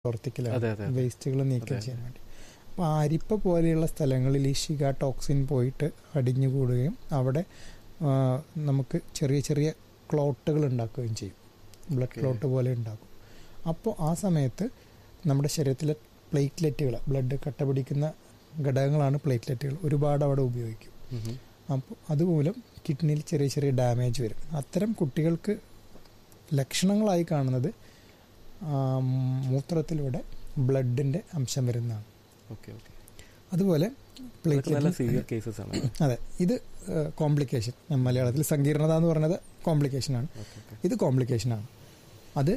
പ്രവർത്തിക്കലാണ് അതെ, അതെ, അതെ. വേസ്റ്റുകൾ നീക്കം അതെ. ചെയ്യാൻ വേണ്ടി അപ്പോൾ അരിപ്പ പോലെയുള്ള സ്ഥലങ്ങളിൽ ഈ ഷിഗ ടോക്സിൻ പോയിട്ട് അടിഞ്ഞുകൂടുകയും അവിടെ ആ, നമുക്ക് ചെറിയ ചെറിയ ക്ലോട്ടുകൾ ഉണ്ടാക്കുകയും ചെയ്യും ബ്ലഡ് Okay. ക്ലോട്ട് പോലെ ഉണ്ടാക്കും അപ്പോൾ ആ സമയത്ത് നമ്മുടെ ശരീരത്തിലെ പ്ലേറ്റ്ലെറ്റുകൾ ബ്ലഡ് കട്ട പിടിക്കുന്ന ഘടകങ്ങളാണ് പ്ലേറ്റ്ലെറ്റുകൾ ഒരുപാട് അവിടെ ഉപയോഗിക്കും ഉം. അപ്പോൾ അതുമൂലം കിഡ്നിയിൽ ചെറിയ ചെറിയ ഡാമേജ് വരും അത്തരം കുട്ടികൾക്ക് ലക്ഷണങ്ങളായി കാണുന്നത് ആ, മൂത്രത്തിലൂടെ ബ്ലഡിൻ്റെ അംശം വരുന്നതാണ് ഓക്കെ ഓക്കെ അതുപോലെ അതൊക്കെ നല്ല പ്ലേറ്റ്ലെറ്റ് സീവിയർ കേസസ് ആണ് അതെ ഇത് കോംപ്ലിക്കേഷൻ മലയാളത്തിൽ സങ്കീർണത എന്ന് പറയുന്നത് കോംപ്ലിക്കേഷനാണ് ഓക്കെ ഓക്കെ ഇത് കോംപ്ലിക്കേഷനാണ് അത്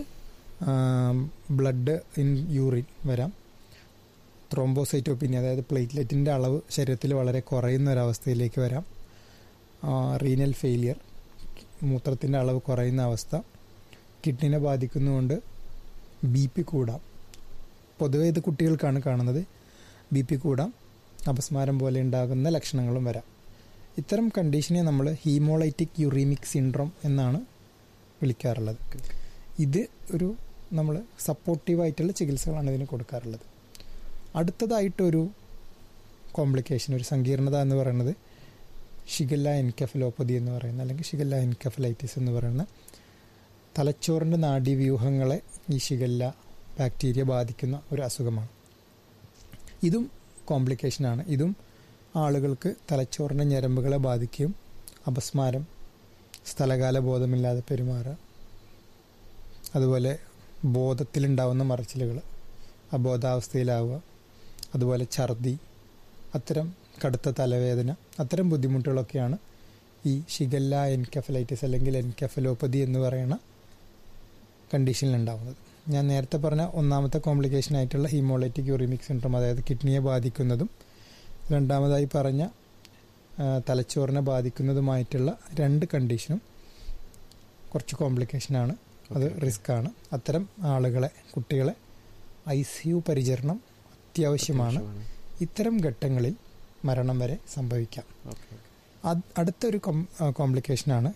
ബ്ലഡ് ഇൻ യൂറിൻ വരാം ത്രോംബോസൈറ്റോപ്പിനി അതായത് പ്ലേറ്റ്ലെറ്റിൻ്റെ അളവ് ശരീരത്തിൽ വളരെ കുറയുന്ന ഒരവസ്ഥയിലേക്ക് വരാം റീനൽ ഫെയിലിയർ മൂത്രത്തിൻ്റെ അളവ് കുറയുന്ന അവസ്ഥ കിഡ്നിനെ ബാധിക്കുന്നതുകൊണ്ട് ബി പി കൂടാം പൊതുവേ ഇത് കുട്ടികൾക്കാണ് കാണുന്നത് ബി പി കൂടാം അപസ്മാരം പോലെ ഉണ്ടാകുന്ന ലക്ഷണങ്ങളും വരാം ഇത്തരം കണ്ടീഷനെ നമ്മൾ ഹീമോളൈറ്റിക് യുറീമിക് സിൻഡ്രോം എന്നാണ് വിളിക്കാറുള്ളത് ഓക്കെ. ഇത് ഒരു നമ്മൾ സപ്പോർട്ടീവായിട്ടുള്ള ചികിത്സകളാണ് ഇതിന് കൊടുക്കാറുള്ളത് അടുത്തതായിട്ടൊരു കോംപ്ലിക്കേഷൻ ഒരു സങ്കീർണത എന്ന് പറയുന്നത് ഷിഗല്ല എൻകെഫലോപ്പതി എന്ന് പറയുന്ന അല്ലെങ്കിൽ ഷിഗല്ല എൻകെഫലൈറ്റിസ് എന്ന് പറയുന്ന തലച്ചോറിൻ്റെ നാഡീവ്യൂഹങ്ങളെ ഈ ഷിഗല്ല ബാക്ടീരിയ ബാധിക്കുന്ന ഒരു അസുഖമാണ് ഇതും കോംപ്ലിക്കേഷനാണ് ഇതും ആളുകൾക്ക് തലച്ചോറിൻ്റെ ഞരമ്പുകളെ ബാധിക്കുകയും അപസ്മാരം സ്ഥലകാല ബോധമില്ലാതെ പെരുമാറുക അതുപോലെ ബോധത്തിലുണ്ടാവുന്ന മറച്ചിലുകൾ അബോധാവസ്ഥയിലാവുക അതുപോലെ ഛർദി അത്തരം കടുത്ത തലവേദന അത്തരം ബുദ്ധിമുട്ടുകളൊക്കെയാണ് ഈ ഷിഗല്ല എൻകെഫലൈറ്റിസ് അല്ലെങ്കിൽ എൻകെഫലോപ്പതി എന്ന് പറയുന്ന കണ്ടീഷനിൽ ഉണ്ടാവുന്നത് ഞാൻ നേരത്തെ പറഞ്ഞ ഒന്നാമത്തെ കോംപ്ലിക്കേഷൻ ആയിട്ടുള്ള ഹീമോളൈറ്റിക് യൂറിമിക് സിൻഡ്രോം അതായത് കിഡ്നിയെ ബാധിക്കുന്നതും രണ്ടാമതായി പറഞ്ഞ ആ, തലച്ചോറിനെ ബാധിക്കുന്നതുമായിട്ടുള്ള രണ്ട് കണ്ടീഷനും കുറച്ച് കോംപ്ലിക്കേഷനാണ് അത് ഓക്കെ. റിസ്ക് ആണ് അത്തരം ആളുകളെ കുട്ടികളെ ഐ സി യു പരിചരണം അത്യാവശ്യമാണ് ഇത്തരം ഘട്ടങ്ങളിൽ മരണം വരെ സംഭവിക്കാം ഓക്കെ ഓക്കെ അത് അടുത്തൊരു കോംപ്ലിക്കേഷനാണ്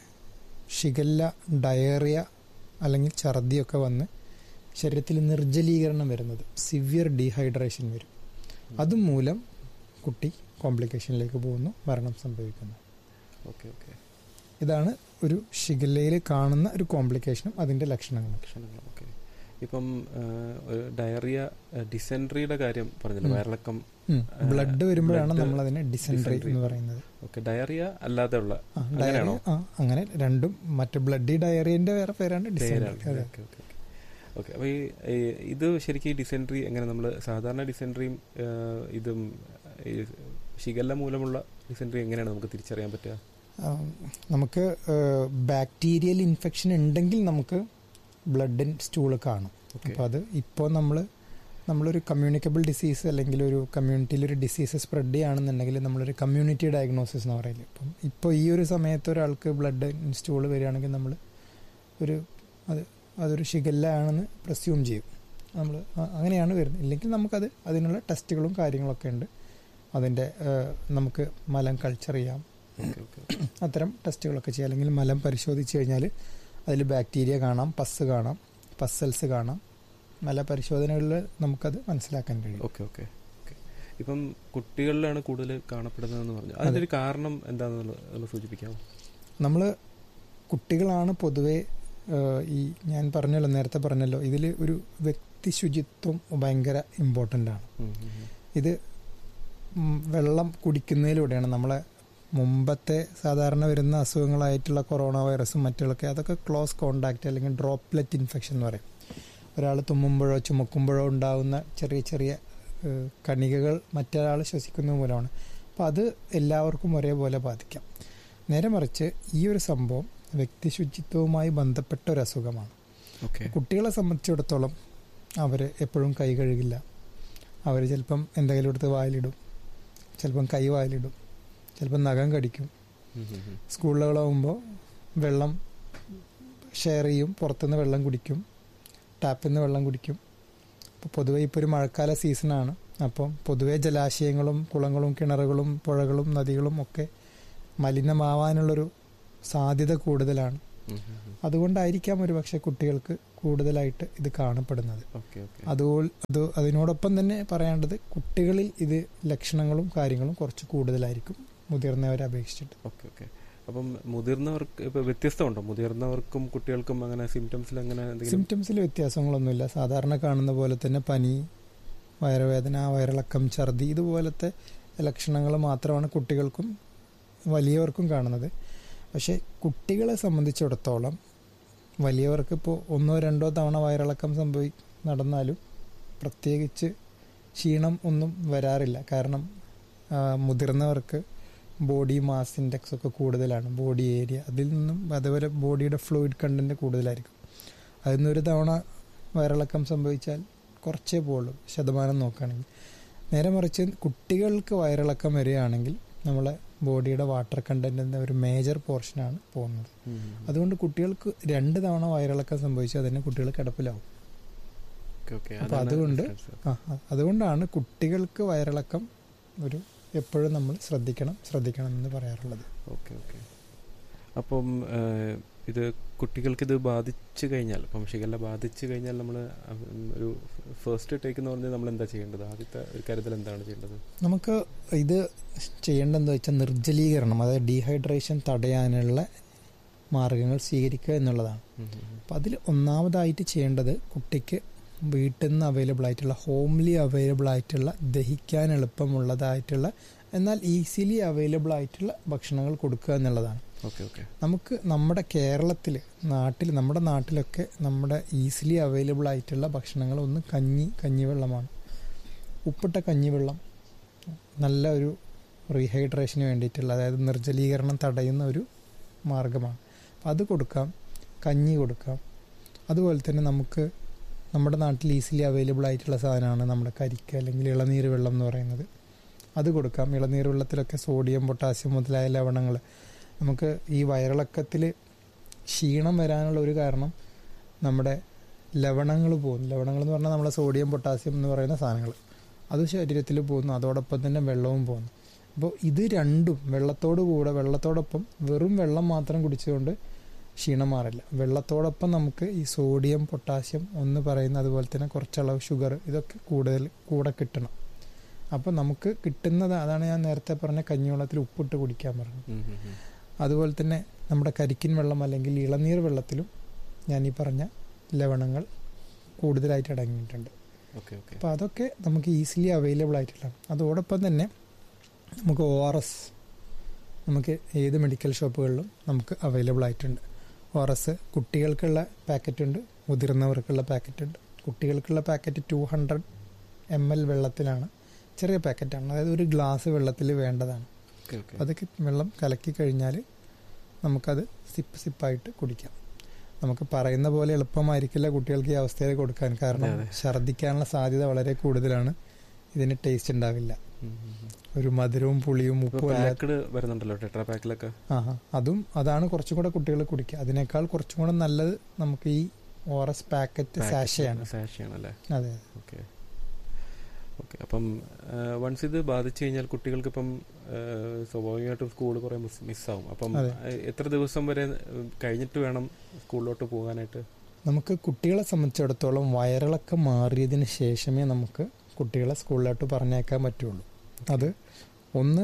ഷിഗല്ല ഡയറിയ അല്ലെങ്കിൽ ഛർദിയൊക്കെ വന്ന് ശരീരത്തിൽ നിർജ്ജലീകരണം വരുന്നത് സിവിയർ ഡീഹൈഡ്രേഷൻ വരും അതുമൂലം കുട്ടി കോംപ്ലിക്കേഷനിലേക്ക് പോകുന്നു മരണം സംഭവിക്കുന്നു ഓക്കെ ഓക്കെ ഇതാണ് ഒരു ഷിഗല്ലയിൽ കാണുന്ന ഒരു കോംപ്ലിക്കേഷനും അതിൻ്റെ ലക്ഷണങ്ങളും ലക്ഷണങ്ങൾ ഓക്കെ ഇപ്പം ആ, ഒരു ഡയറിയ ഡിസെൻട്രിയുടെ കാര്യം പറഞ്ഞല്ലോ ഉം. വയറിളക്കം ബ്ലഡ് വരുമ്പോഴാണ് blood നമ്മൾ അതിനെ ഡിസെൻട്രി dysentery. എന്ന് പറയുന്നത് ഓക്കെ ഡയറിയ അല്ലാതെ ഉള്ള ആ, അങ്ങനെയാണോ? ഡയറിയ ആ അങ്ങനെ രണ്ടും മറ്റു ബ്ലഡി ഡയറിയന്റെ വേറെ പേരാണ് ഡിസെൻട്രി പേരാണ് അതെ ഓക്കെ ഓക്കെ ഓക്കെ ഓക്കെ അപ്പോൾ ഈ ഈ ഇത് ശരിക്കും ഈ ഡിസെൻട്രി എങ്ങനെ നമ്മൾ സാധാരണ ഡിസെൻട്രിയും ഇതും ഈ ഷിഗല്ല മൂലമുള്ള ഡിസെൻട്രി എങ്ങനെയാണ് നമുക്ക് തിരിച്ചറിയാൻ പറ്റുക ആ, നമുക്ക് ബാക്ടീരിയൽ ഇൻഫെക്ഷൻ ഉണ്ടെങ്കിൽ നമുക്ക് ബ്ലഡ് സ്റ്റൂള് കാണും ഓക്കെ അപ്പോൾ അത് ഇപ്പോൾ നമ്മൾ നമ്മളൊരു കമ്മ്യൂണിക്കബിൾ ഡിസീസ് അല്ലെങ്കിൽ ഒരു കമ്മ്യൂണിറ്റിയിൽ ഒരു ഡിസീസ് സ്പ്രെഡ് ചെയ്യുകയാണെന്നുണ്ടെങ്കിൽ നമ്മളൊരു കമ്മ്യൂണിറ്റി ഡയഗ്നോസിസ് എന്ന് പറയില്ലേ ഇപ്പം ഇപ്പോൾ ഈ ഒരു സമയത്ത് ഒരാൾക്ക് ബ്ലഡ് സ്റ്റൂള് വരികയാണെങ്കിൽ നമ്മൾ ഒരു അത് അതൊരു ഷിഗല്ല ആണെന്ന് പ്രസ്യൂം ചെയ്യും നമ്മൾ അങ്ങനെയാണ് വരുന്നത് ഇല്ലെങ്കിൽ നമുക്കത് അതിനുള്ള ടെസ്റ്റുകളും കാര്യങ്ങളൊക്കെ ഉണ്ട് അതിൻ്റെ ആ, നമുക്ക് മലം കൾച്ചർ ചെയ്യാം ഓക്കെ ഓക്കെ അത്തരം ടെസ്റ്റുകളൊക്കെ ചെയ്യാം അല്ലെങ്കിൽ മലം പരിശോധിച്ച് കഴിഞ്ഞാൽ അതിൽ ബാക്ടീരിയ കാണാം പസ് കാണാം പസ്സൽസ് കാണാം മല പരിശോധനകളിൽ നമുക്കത് മനസ്സിലാക്കാൻ കഴിയും ഓക്കെ ഓക്കെ ഓക്കെ ഇപ്പം കുട്ടികളിലാണ് കൂടുതൽ കാണപ്പെടുന്നതെന്ന് പറഞ്ഞു അതിന്റെ ഒരു കാരണം എന്താണെന്നുള്ളത് ഒന്ന് സൂചിപ്പിക്കാമോ നമ്മൾ കുട്ടികളാണ് പൊതുവെ ഏഹ്, ഈ ഞാൻ പറഞ്ഞല്ലോ നേരത്തെ പറഞ്ഞല്ലോ ഇതിൽ ഒരു വ്യക്തി ശുചിത്വം ഭയങ്കര ഇമ്പോർട്ടൻ്റ് ആണ് ഉം, ഉം, ഉം. ഇത് ഉം, വെള്ളം കുടിക്കുന്നതിലൂടെയാണ് നമ്മളെ മുമ്പത്തെ സാധാരണ വരുന്ന അസുഖങ്ങളായിട്ടുള്ള കൊറോണ വൈറസും മറ്റുള്ളതൊക്കെ അതൊക്കെ ക്ലോസ് കോണ്ടാക്റ്റ് അല്ലെങ്കിൽ ഡ്രോപ്ലെറ്റ് ഇൻഫെക്ഷൻ എന്ന് പറയും ഒരാൾ തുമ്മുമ്പോഴോ ചുമക്കുമ്പോഴോ ഉണ്ടാകുന്ന ചെറിയ ചെറിയ ഏഹ്, കണികകൾ മറ്റൊരാൾ ശ്വസിക്കുന്നത് മൂലമാണ് അപ്പോൾ അത് എല്ലാവർക്കും ഒരേപോലെ ബാധിക്കാം നേരെ മറിച്ച് ഈ ഒരു സംഭവം വ്യക്തി ശുചിത്വവുമായി ബന്ധപ്പെട്ട ഒരു അസുഖമാണ് ഓക്കെ കുട്ടികളെ സംബന്ധിച്ചിടത്തോളം അവർ എപ്പോഴും കൈ കഴുകില്ല അവർ ചിലപ്പം എന്തെങ്കിലും എടുത്ത് വായിലിടും ചിലപ്പം കൈ വായിലിടും ചിലപ്പം നഖം കടിക്കും ഉം, ഉം, ഉം. സ്കൂളുകളാകുമ്പോൾ വെള്ളം ഷെയർ ചെയ്യും പുറത്തുനിന്ന് വെള്ളം കുടിക്കും ടാപ്പിൽ നിന്ന് വെള്ളം കുടിക്കും അപ്പോൾ പൊതുവേ ഇപ്പോൾ ഒരു മഴക്കാല സീസണാണ് അപ്പം പൊതുവേ ജലാശയങ്ങളും കുളങ്ങളും കിണറുകളും പുഴകളും നദികളും ഒക്കെ മലിനമാവാനുള്ളൊരു സാധ്യത കൂടുതലാണ് ഉം, ഉം, ഉം. അതുകൊണ്ടായിരിക്കാം ഒരു പക്ഷേ കുട്ടികൾക്ക് കൂടുതലായിട്ട് ഇത് കാണപ്പെടുന്നത് ഓക്കെ ഓക്കെ അതുപോലെ അത് അതിനോടൊപ്പം തന്നെ പറയേണ്ടത് കുട്ടികളിൽ ഇത് ലക്ഷണങ്ങളും കാര്യങ്ങളും കുറച്ച് കൂടുതലായിരിക്കും മുതിർന്നവരെ അപേക്ഷിച്ചിട്ട് ഓക്കെ ഓക്കെ അപ്പം മുതിർന്നവർക്ക് ഇപ്പൊ വ്യത്യസ്തമുണ്ടോ മുതിർന്നവർക്കും കുട്ടികൾക്കും അങ്ങനെ സിംറ്റംസിൽ അങ്ങനെ എന്തെങ്കിലും സിംറ്റംസിൽ വ്യത്യാസങ്ങളൊന്നുമില്ല സാധാരണ കാണുന്ന പോലെ തന്നെ പനി വയറുവേദന വയറിളക്കം ഛർദി ഇതുപോലത്തെ ലക്ഷണങ്ങൾ മാത്രമാണ് കുട്ടികൾക്കും വലിയവർക്കും കാണുന്നത് പക്ഷേ കുട്ടികളെ സംബന്ധിച്ചിടത്തോളം വലിയവർക്ക് ഇപ്പോൾ ഒന്നോ രണ്ടോ തവണ വയറിളക്കം സംഭവി നടന്നാലും പ്രത്യേകിച്ച് ക്ഷീണം ഒന്നും വരാറില്ല കാരണം ആ, മുതിർന്നവർക്ക് ബോഡി മാസ് ഇൻഡെക്സ് ഒക്കെ കൂടുതലാണ് ബോഡി ഏരിയ അതിൽ നിന്നും അതുപോലെ ബോഡിയുടെ ഫ്ലൂയിഡ് കണ്ടന്റ് കൂടുതലായിരിക്കും അതിൽ നിന്നൊരു തവണ വയറിളക്കം സംഭവിച്ചാൽ കുറച്ചേ പോകുള്ളൂ ശതമാനം നോക്കുകയാണെങ്കിൽ നേരെ മറിച്ച് കുട്ടികൾക്ക് വയറിളക്കം വരികയാണെങ്കിൽ നമ്മളെ ബോഡിയുടെ വാട്ടർ കണ്ടന്റിന്റെ ഒരു മേജർ പോർഷനാണ് പോകുന്നത് ഉം, ഉം. അതുകൊണ്ട് കുട്ടികൾക്ക് രണ്ട് തവണ വയറിളക്കം സംഭവിച്ചാൽ അതിന് കുട്ടികൾ കിടപ്പിലാവും ഓക്കെ ഓക്കെ അപ്പൊ അതാണ് അതുകൊണ്ട് difference. ആ ആ, അതുകൊണ്ടാണ് കുട്ടികൾക്ക് വയറിളക്കം ഒരു എപ്പോഴും നമ്മൾ ശ്രദ്ധിക്കണം ശ്രദ്ധിക്കണം എന്ന് പറയാറുള്ളത് ഓക്കെ ഓക്കെ അപ്പം ഏഹ്, ഇത് കുട്ടികൾക്ക് ഇത് ബാധിച്ചു കഴിഞ്ഞാൽ അപ്പം ഷിഗല്ല ബാധിച്ചു കഴിഞ്ഞാൽ നമ്മൾ ഒരു ഫസ്റ്റ് ടേക്ക് എന്ന് പറഞ്ഞാൽ നമ്മൾ എന്താ ചെയ്യേണ്ടത് ആദ്യത്തെ ഒരു കരുതൽ എന്താണ് ചെയ്യേണ്ടത് നമുക്ക് ഇത് ചെയ്യേണ്ടതെന്ന് വെച്ചാൽ നിർജ്ജലീകരണം അതായത് ഡീഹൈഡ്രേഷൻ തടയാനുള്ള മാർഗങ്ങൾ സ്വീകരിക്കുക എന്നുള്ളതാണ് ഉം, ഉം, ഉം. അപ്പം അതിൽ ഒന്നാമതായിട്ട് ചെയ്യേണ്ടത് കുട്ടിക്ക് വീട്ടിൽ നിന്ന് അവൈലബിൾ ആയിട്ടുള്ള ഹോംലി അവൈലബിൾ ആയിട്ടുള്ള ദഹിക്കാൻ എളുപ്പമുള്ളതായിട്ടുള്ള എന്നാൽ ഈസിലി അവൈലബിൾ ആയിട്ടുള്ള ഭക്ഷണങ്ങൾ കൊടുക്കുക എന്നുള്ളതാണ് ഓക്കെ ഓക്കെ നമുക്ക് നമ്മുടെ കേരളത്തിൽ നാട്ടിൽ നമ്മുടെ നാട്ടിലൊക്കെ നമ്മുടെ ഈസിലി അവൈലബിൾ ആയിട്ടുള്ള ഭക്ഷണങ്ങൾ ഒന്ന് കഞ്ഞി കഞ്ഞിവെള്ളമാണ് ഉപ്പിട്ട കഞ്ഞിവെള്ളം നല്ല ഒരു റീഹൈഡ്രേഷന് വേണ്ടിയിട്ടുള്ള അതായത് നിർജ്ജലീകരണം തടയുന്ന ഒരു മാർഗമാണ് അപ്പം അത് കൊടുക്കാം കഞ്ഞി കൊടുക്കാം അതുപോലെ തന്നെ നമുക്ക് നമ്മുടെ നാട്ടിൽ ഈസിലി അവൈലബിൾ ആയിട്ടുള്ള സാധനമാണ് നമ്മുടെ കരിക്ക് അല്ലെങ്കിൽ ഇളനീർ വെള്ളം എന്ന് പറയുന്നത് അത് കൊടുക്കാം ഇളനീർ വെള്ളത്തിലൊക്കെ സോഡിയം പൊട്ടാസ്യം മുതലായ ലവണങ്ങൾ നമുക്ക് ഈ വയറിളക്കത്തിൽ ക്ഷീണം വരാനുള്ള ഒരു കാരണം നമ്മുടെ ലവണങ്ങൾ പോകുന്നു ലവണങ്ങൾ എന്ന് പറഞ്ഞാൽ നമ്മളെ സോഡിയം പൊട്ടാസ്യം എന്ന് പറയുന്ന സാധനങ്ങൾ അത് ശരീരത്തിൽ പോകുന്നു അതോടൊപ്പം തന്നെ വെള്ളവും പോകുന്നു അപ്പോൾ ഇത് രണ്ടും വെള്ളത്തോട് കൂടെ വെള്ളത്തോടൊപ്പം വെറും വെള്ളം മാത്രം കുടിച്ചുകൊണ്ട് ക്ഷീണം മാറില്ല വെള്ളത്തോടൊപ്പം നമുക്ക് ഈ സോഡിയം പൊട്ടാസ്യം ഒന്ന് പറയുന്ന അതുപോലെ തന്നെ കുറച്ചളവ് ഷുഗർ ഇതൊക്കെ കൂടുതൽ കൂടെ കിട്ടണം അപ്പോൾ നമുക്ക് കിട്ടുന്നത് അതാണ് ഞാൻ നേരത്തെ പറഞ്ഞ കഞ്ഞിവെള്ളത്തിൽ ഉപ്പിട്ട് കുടിക്കാൻ പറഞ്ഞത് ഉം, ഉം, ഉം. അതുപോലെ തന്നെ നമ്മുടെ കരിക്കിൻ വെള്ളം അല്ലെങ്കിൽ ഇളനീർ വെള്ളത്തിലും ഞാൻ ഈ പറഞ്ഞ ലവണങ്ങൾ കൂടുതലായിട്ട് അടങ്ങിയിട്ടുണ്ട് ഓക്കെ ഓക്കെ അപ്പോൾ അതൊക്കെ നമുക്ക് ഈസിലി അവൈലബിൾ ആയിട്ടുള്ള അതോടൊപ്പം തന്നെ നമുക്ക് ഒ ആർ എസ് നമുക്ക് ഏത് മെഡിക്കൽ ഷോപ്പുകളിലും നമുക്ക് അവൈലബിൾ ആയിട്ടുണ്ട് ഒ ആർ എസ് കുട്ടികൾക്കുള്ള പാക്കറ്റ് ഉണ്ട് മുതിർന്നവർക്കുള്ള പാക്കറ്റ് ഉണ്ട് കുട്ടികൾക്കുള്ള packet two hundred M L വെള്ളത്തിലാണ് ചെറിയ പാക്കറ്റാണ് അതായത് ഒരു ഗ്ലാസ് വെള്ളത്തിൽ വേണ്ടതാണ് ഓക്കെ ഓക്കെ അതൊക്കെ വെള്ളം കലക്കി കഴിഞ്ഞാൽ നമുക്കത് സിപ്പ് സിപ്പായിട്ട് കുടിക്കാം നമുക്ക് പറയുന്ന പോലെ എളുപ്പമായിരിക്കില്ല കുട്ടികൾക്ക് ഈ അവസ്ഥയിൽ കൊടുക്കാൻ കാരണം അതെ, അതെ. ഛർദ്ദിക്കാനുള്ള സാധ്യത വളരെ കൂടുതലാണ് ഇതിന് ടേസ്റ്റ് ഉണ്ടാവില്ല ഒരു മധുരവും പുളിയും ഇപ്പൊ ഉപ്പും അല്ല പാക്കഡ് വരുന്നുണ്ടല്ലോ ടെട്രാ പാക്കിലൊക്കെ ആഹാ അതും അതാണ് കുറച്ചും കൂടെ കുട്ടികൾ കുടിക്കുക അതിനേക്കാൾ കുറച്ചും കൂടെ നല്ലത് നമുക്ക് ഈ ഒ ആർ എസ് പാക്കറ്റ് സാഷയാണ് സാഷയാണല്ലേ അതെ ഓക്കെ ഓക്കെ അപ്പം വൺസ് ഇത് ബാധിച്ചു കഴിഞ്ഞാൽ കുട്ടികൾക്ക് ഇപ്പം ആ, സ്വാഭാവികമായിട്ടും സ്കൂൾ കുറെ മിസ്സാവും അപ്പം അതെ. ആ, എത്ര ദിവസം വരെ ഉം, കഴിഞ്ഞിട്ട് വേണം സ്കൂളിലോട്ട് പോകാനായിട്ട് നമുക്ക് കുട്ടികളെ സംബന്ധിച്ചിടത്തോളം വയറിളക്കം മാറിയതിന് ശേഷമേ നമുക്ക് കുട്ടികളെ സ്കൂളിലോട്ട് പറഞ്ഞേക്കാൻ പറ്റുള്ളൂ അത് ഒന്ന്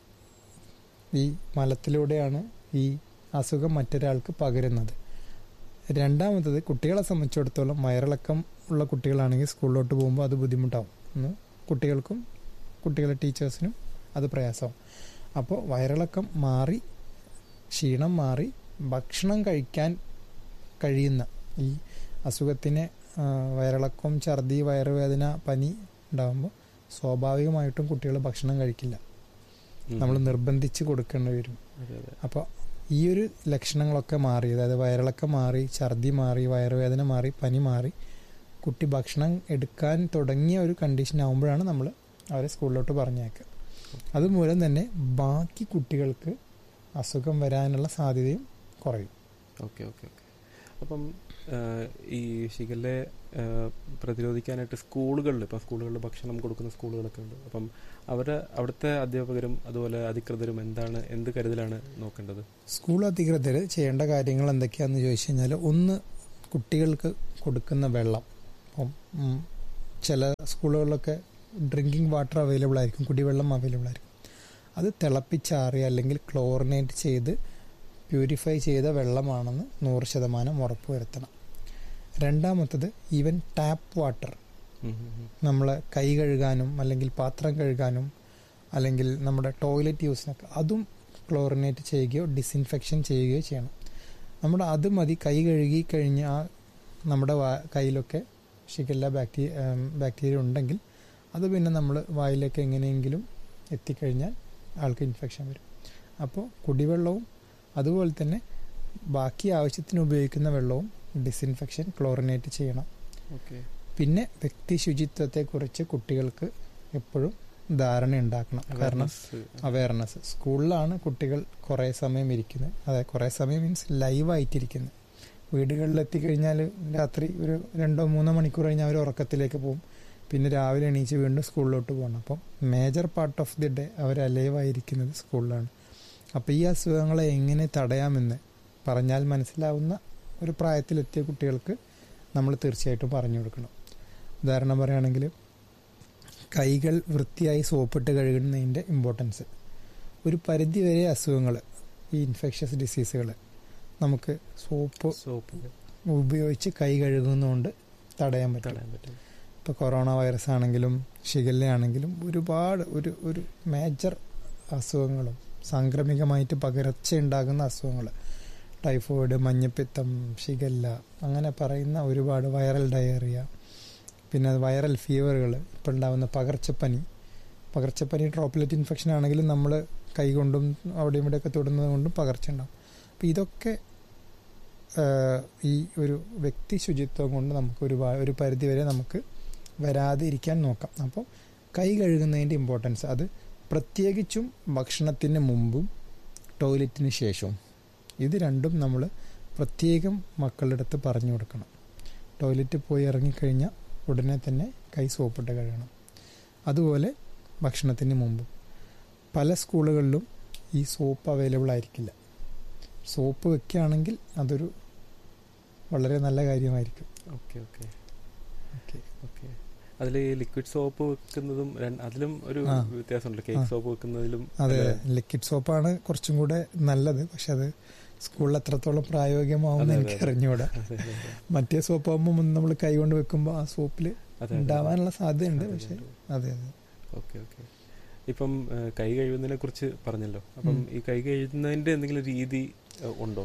ഈ മലത്തിലൂടെയാണ് ഈ അസുഖം മറ്റൊരാൾക്ക് പകരുന്നത് രണ്ടാമത്തത് കുട്ടികളെ സംബന്ധിച്ചിടത്തോളം വയറിളക്കം ഉള്ള കുട്ടികളാണെങ്കിൽ സ്കൂളിലോട്ട് പോകുമ്പോൾ അത് ബുദ്ധിമുട്ടാവും ഒന്ന് കുട്ടികൾക്കും കുട്ടികളെ ടീച്ചേഴ്സിനും അത് പ്രയാസമാവും അപ്പോൾ വയറിളക്കം മാറി ക്ഷീണം മാറി ഭക്ഷണം കഴിക്കാൻ കഴിയുന്ന ഈ അസുഖത്തിന് ആ, വയറിളക്കം ഛർദി വയറുവേദന പനി ഉണ്ടാകുമ്പോൾ സ്വാഭാവികമായിട്ടും കുട്ടികൾ ഭക്ഷണം കഴിക്കില്ല ഉം. നമ്മൾ നിർബന്ധിച്ച് കൊടുക്കേണ്ടി വരും അതെ അതെ അപ്പോൾ ഈ ഒരു ലക്ഷണങ്ങളൊക്കെ മാറി അതായത് വയറിളക്കം മാറി ഛർദി മാറി വയറുവേദന മാറി പനി മാറി കുട്ടി ഭക്ഷണം എടുക്കാൻ തുടങ്ങിയ ഒരു കണ്ടീഷൻ ആകുമ്പോഴാണ് നമ്മൾ അവരെ സ്കൂളിലോട്ട് പറഞ്ഞേക്കുക അതുമൂലം തന്നെ ബാക്കി കുട്ടികൾക്ക് അസുഖം വരാനുള്ള സാധ്യതയും കുറയും ഓക്കെ ഓക്കെ ഓക്കെ അപ്പം ആ, ഈ ഷിഗല്ല ഏഹ്, പ്രതിരോധിക്കാനായിട്ട് സ്കൂളുകളിൽ ഇപ്പം സ്കൂളുകളിൽ ഭക്ഷണം കൊടുക്കുന്ന സ്കൂളുകളൊക്കെ ഉണ്ട് അപ്പം അവർ അവിടുത്തെ അധ്യാപകരും അതുപോലെ അധികൃതരും എന്താണ് എന്ത് കരുതലാണ് നോക്കേണ്ടത് സ്കൂൾ അധികൃതർ ചെയ്യേണ്ട കാര്യങ്ങൾ എന്തൊക്കെയാണെന്ന് ചോദിച്ചു കഴിഞ്ഞാൽ ഒന്ന് കുട്ടികൾക്ക് കൊടുക്കുന്ന വെള്ളം ഇപ്പം ഉം, ചില സ്കൂളുകളിലൊക്കെ ഡ്രിങ്കിങ് വാട്ടർ അവൈലബിൾ ആയിരിക്കും കുടിവെള്ളം അവൈലബിൾ ആയിരിക്കും അത് തിളപ്പിച്ചാറി അല്ലെങ്കിൽ ക്ലോറിനേറ്റ് ചെയ്ത് പ്യൂരിഫൈ ചെയ്ത വെള്ളമാണെന്ന് നൂറ് ശതമാനം ഉറപ്പ് വരുത്തണം രണ്ടാമത്തത് ഈവൻ ടാപ്പ് വാട്ടർ ഉം, ഉം, ഉം. നമ്മൾ കൈ കഴുകാനും അല്ലെങ്കിൽ പാത്രം കഴുകാനും അല്ലെങ്കിൽ നമ്മുടെ ടോയ്ലറ്റ് യൂസിനൊക്കെ അതും ക്ലോറിനേറ്റ് ചെയ്യുകയോ ഡിസിൻഫെക്ഷൻ ചെയ്യുകയോ ചെയ്യണം നമ്മുടെ അത് മതി കൈ കഴുകി കഴിഞ്ഞ് ആ നമ്മുടെ വാ- കയ്യിലൊക്കെ ഷിഗല്ല ബാക്ടീരിയ ബാക്ടീരിയ ഉണ്ടെങ്കിൽ അത് പിന്നെ നമ്മൾ വായിലേക്ക് എങ്ങനെയെങ്കിലും എത്തിക്കഴിഞ്ഞാൽ ആൾക്ക് ഇൻഫെക്ഷൻ വരും അപ്പോൾ കുടിവെള്ളവും അതുപോലെ തന്നെ ബാക്കി ആവശ്യത്തിന് ഉപയോഗിക്കുന്ന വെള്ളവും ഡിസിൻഫെക്ഷൻ ക്ലോറിനേറ്റ് ചെയ്യണം ഓക്കെ പിന്നെ വ്യക്തി ശുചിത്വത്തെക്കുറിച്ച് കുട്ടികൾക്ക് എപ്പോഴും ധാരണ ഉണ്ടാക്കണം കാരണം Awareness. അവയർനെസ് സ്കൂളിലാണ് കുട്ടികൾ കുറേ സമയം ഇരിക്കുന്നത് അതായത് കുറേ സമയം മീൻസ് ലൈവായിട്ടിരിക്കുന്നത് വീടുകളിൽ എത്തിക്കഴിഞ്ഞാൽ രാത്രി ഒരു രണ്ടോ മൂന്നോ മണിക്കൂർ കഴിഞ്ഞാൽ അവർ ഉറക്കത്തിലേക്ക് പോകും പിന്നെ രാവിലെ എണീച്ച് വീണ്ടും സ്കൂളിലോട്ട് പോകണം അപ്പം major part of the day അവർ അലൈവായിരിക്കുന്നത് സ്കൂളിലാണ് അപ്പോൾ ഈ അസുഖങ്ങളെ എങ്ങനെ തടയാമെന്ന് പറഞ്ഞാൽ മനസ്സിലാവുന്ന ഒരു പ്രായത്തിലെത്തിയ കുട്ടികൾക്ക് നമ്മൾ തീർച്ചയായിട്ടും പറഞ്ഞു കൊടുക്കണം ഉദാഹരണം പറയുകയാണെങ്കിൽ കൈകൾ വൃത്തിയായി സോപ്പിട്ട് കഴുകുന്നതിൻ്റെ ഇമ്പോർട്ടൻസ് ഒരു പരിധിവരെ അസുഖങ്ങൾ ഈ ഇൻഫെക്ഷ്യസ് ഡിസീസുകൾ നമുക്ക് സോപ്പ് സോപ്പ് ഉപയോഗിച്ച് കൈ കഴുകുന്നതുകൊണ്ട് തടയാൻ പറ്റും തടയാൻ പറ്റും ഇപ്പോൾ കൊറോണ വൈറസ് ആണെങ്കിലും ഷിഗല്ല ആണെങ്കിലും ഒരുപാട് ഒരു ഒരു മേജർ അസുഖങ്ങളും സാംക്രമികമായിട്ട് പകർച്ച ഉണ്ടാകുന്ന അസുഖങ്ങൾ ടൈഫോയിഡ് മഞ്ഞപ്പിത്തം ഷിഗല്ല അങ്ങനെ പറയുന്ന ഒരുപാട് വൈറൽ ഡയറിയ പിന്നെ വൈറൽ ഫീവറുകൾ ഇപ്പോൾ ഉണ്ടാകുന്ന പകർച്ചപ്പനി പകർച്ചപ്പനി ഡ്രോപ്ലെറ്റ് ഇൻഫെക്ഷൻ ആണെങ്കിലും നമ്മൾ കൈകൊണ്ടും അവിടെയും ഇവിടെയൊക്കെ തൊടുന്നത് കൊണ്ടും പകർച്ച ഉണ്ടാകും അപ്പോൾ ഇതൊക്കെ ആഹ്, ഈ ഒരു വ്യക്തി ശുചിത്വം കൊണ്ട് നമുക്ക് ഒരു ഒരു പരിധിവരെ നമുക്ക് വരാതെ ഇരിക്കാൻ നോക്കാം അപ്പോൾ കൈ കഴുകുന്നതിൻ്റെ ഇമ്പോർട്ടൻസ് അത് പ്രത്യേകിച്ചും ഭക്ഷണത്തിന് മുമ്പും ടോയ്ലറ്റിന് ശേഷവും ഇത് രണ്ടും നമ്മൾ പ്രത്യേകം മക്കളുടെ അടുത്ത് പറഞ്ഞു കൊടുക്കണം ടോയ്ലറ്റിൽ പോയി ഇറങ്ങിക്കഴിഞ്ഞാൽ ഉടനെ തന്നെ കൈ സോപ്പിട്ട് കഴുകണം അതുപോലെ ഭക്ഷണത്തിന് മുമ്പും പല സ്കൂളുകളിലും ഈ സോപ്പ് അവൈലബിൾ ആയിരിക്കില്ല സോപ്പ് വെക്കുകയാണെങ്കിൽ അതൊരു വളരെ നല്ല കാര്യമായിരിക്കും ഓക്കെ ഓക്കെ ഓക്കെ ഓക്കെ അതിൽ ഈ ലിക്വിഡ് സോപ്പ് വെക്കുന്നതും രണ്ട്- അതിലും ഒരു ആ. വ്യത്യാസമുണ്ട് കേക്ക് ആ. സോപ്പ് വെക്കുന്നതിലും അതെ അല്ലേ? ലിക്വിഡ് സോപ്പാണ് കുറച്ചും കൂടെ നല്ലത് പക്ഷെ അത് സ്കൂളിൽ എത്രത്തോളം പ്രായോഗികമാവുമെന്ന് അതെ, അതെ, എനിക്ക് അതെ. അറിഞ്ഞുകൂടാ അതെ, അതെ, അതെ. മറ്റേ സോപ്പ് ആകുമ്പോൾ നമ്മൾ കൈ കൊണ്ട് വെക്കുമ്പോൾ ആ സോപ്പിൽ അതെ, അതെ, ഉണ്ടാവാനുള്ള സാധ്യതയുണ്ട് അതെ, പക്ഷെ അതെ. അതെ അതെ ഓക്കെ ഓക്കെ ഇപ്പം ഏഹ്, കൈ കഴുകുന്നതിനെ കുറിച്ച് പറഞ്ഞല്ലോ അപ്പം ഉം. ഈ കൈ കഴുകുന്നതിന്റെ എന്തെങ്കിലും രീതി ഏഹ്, ഉണ്ടോ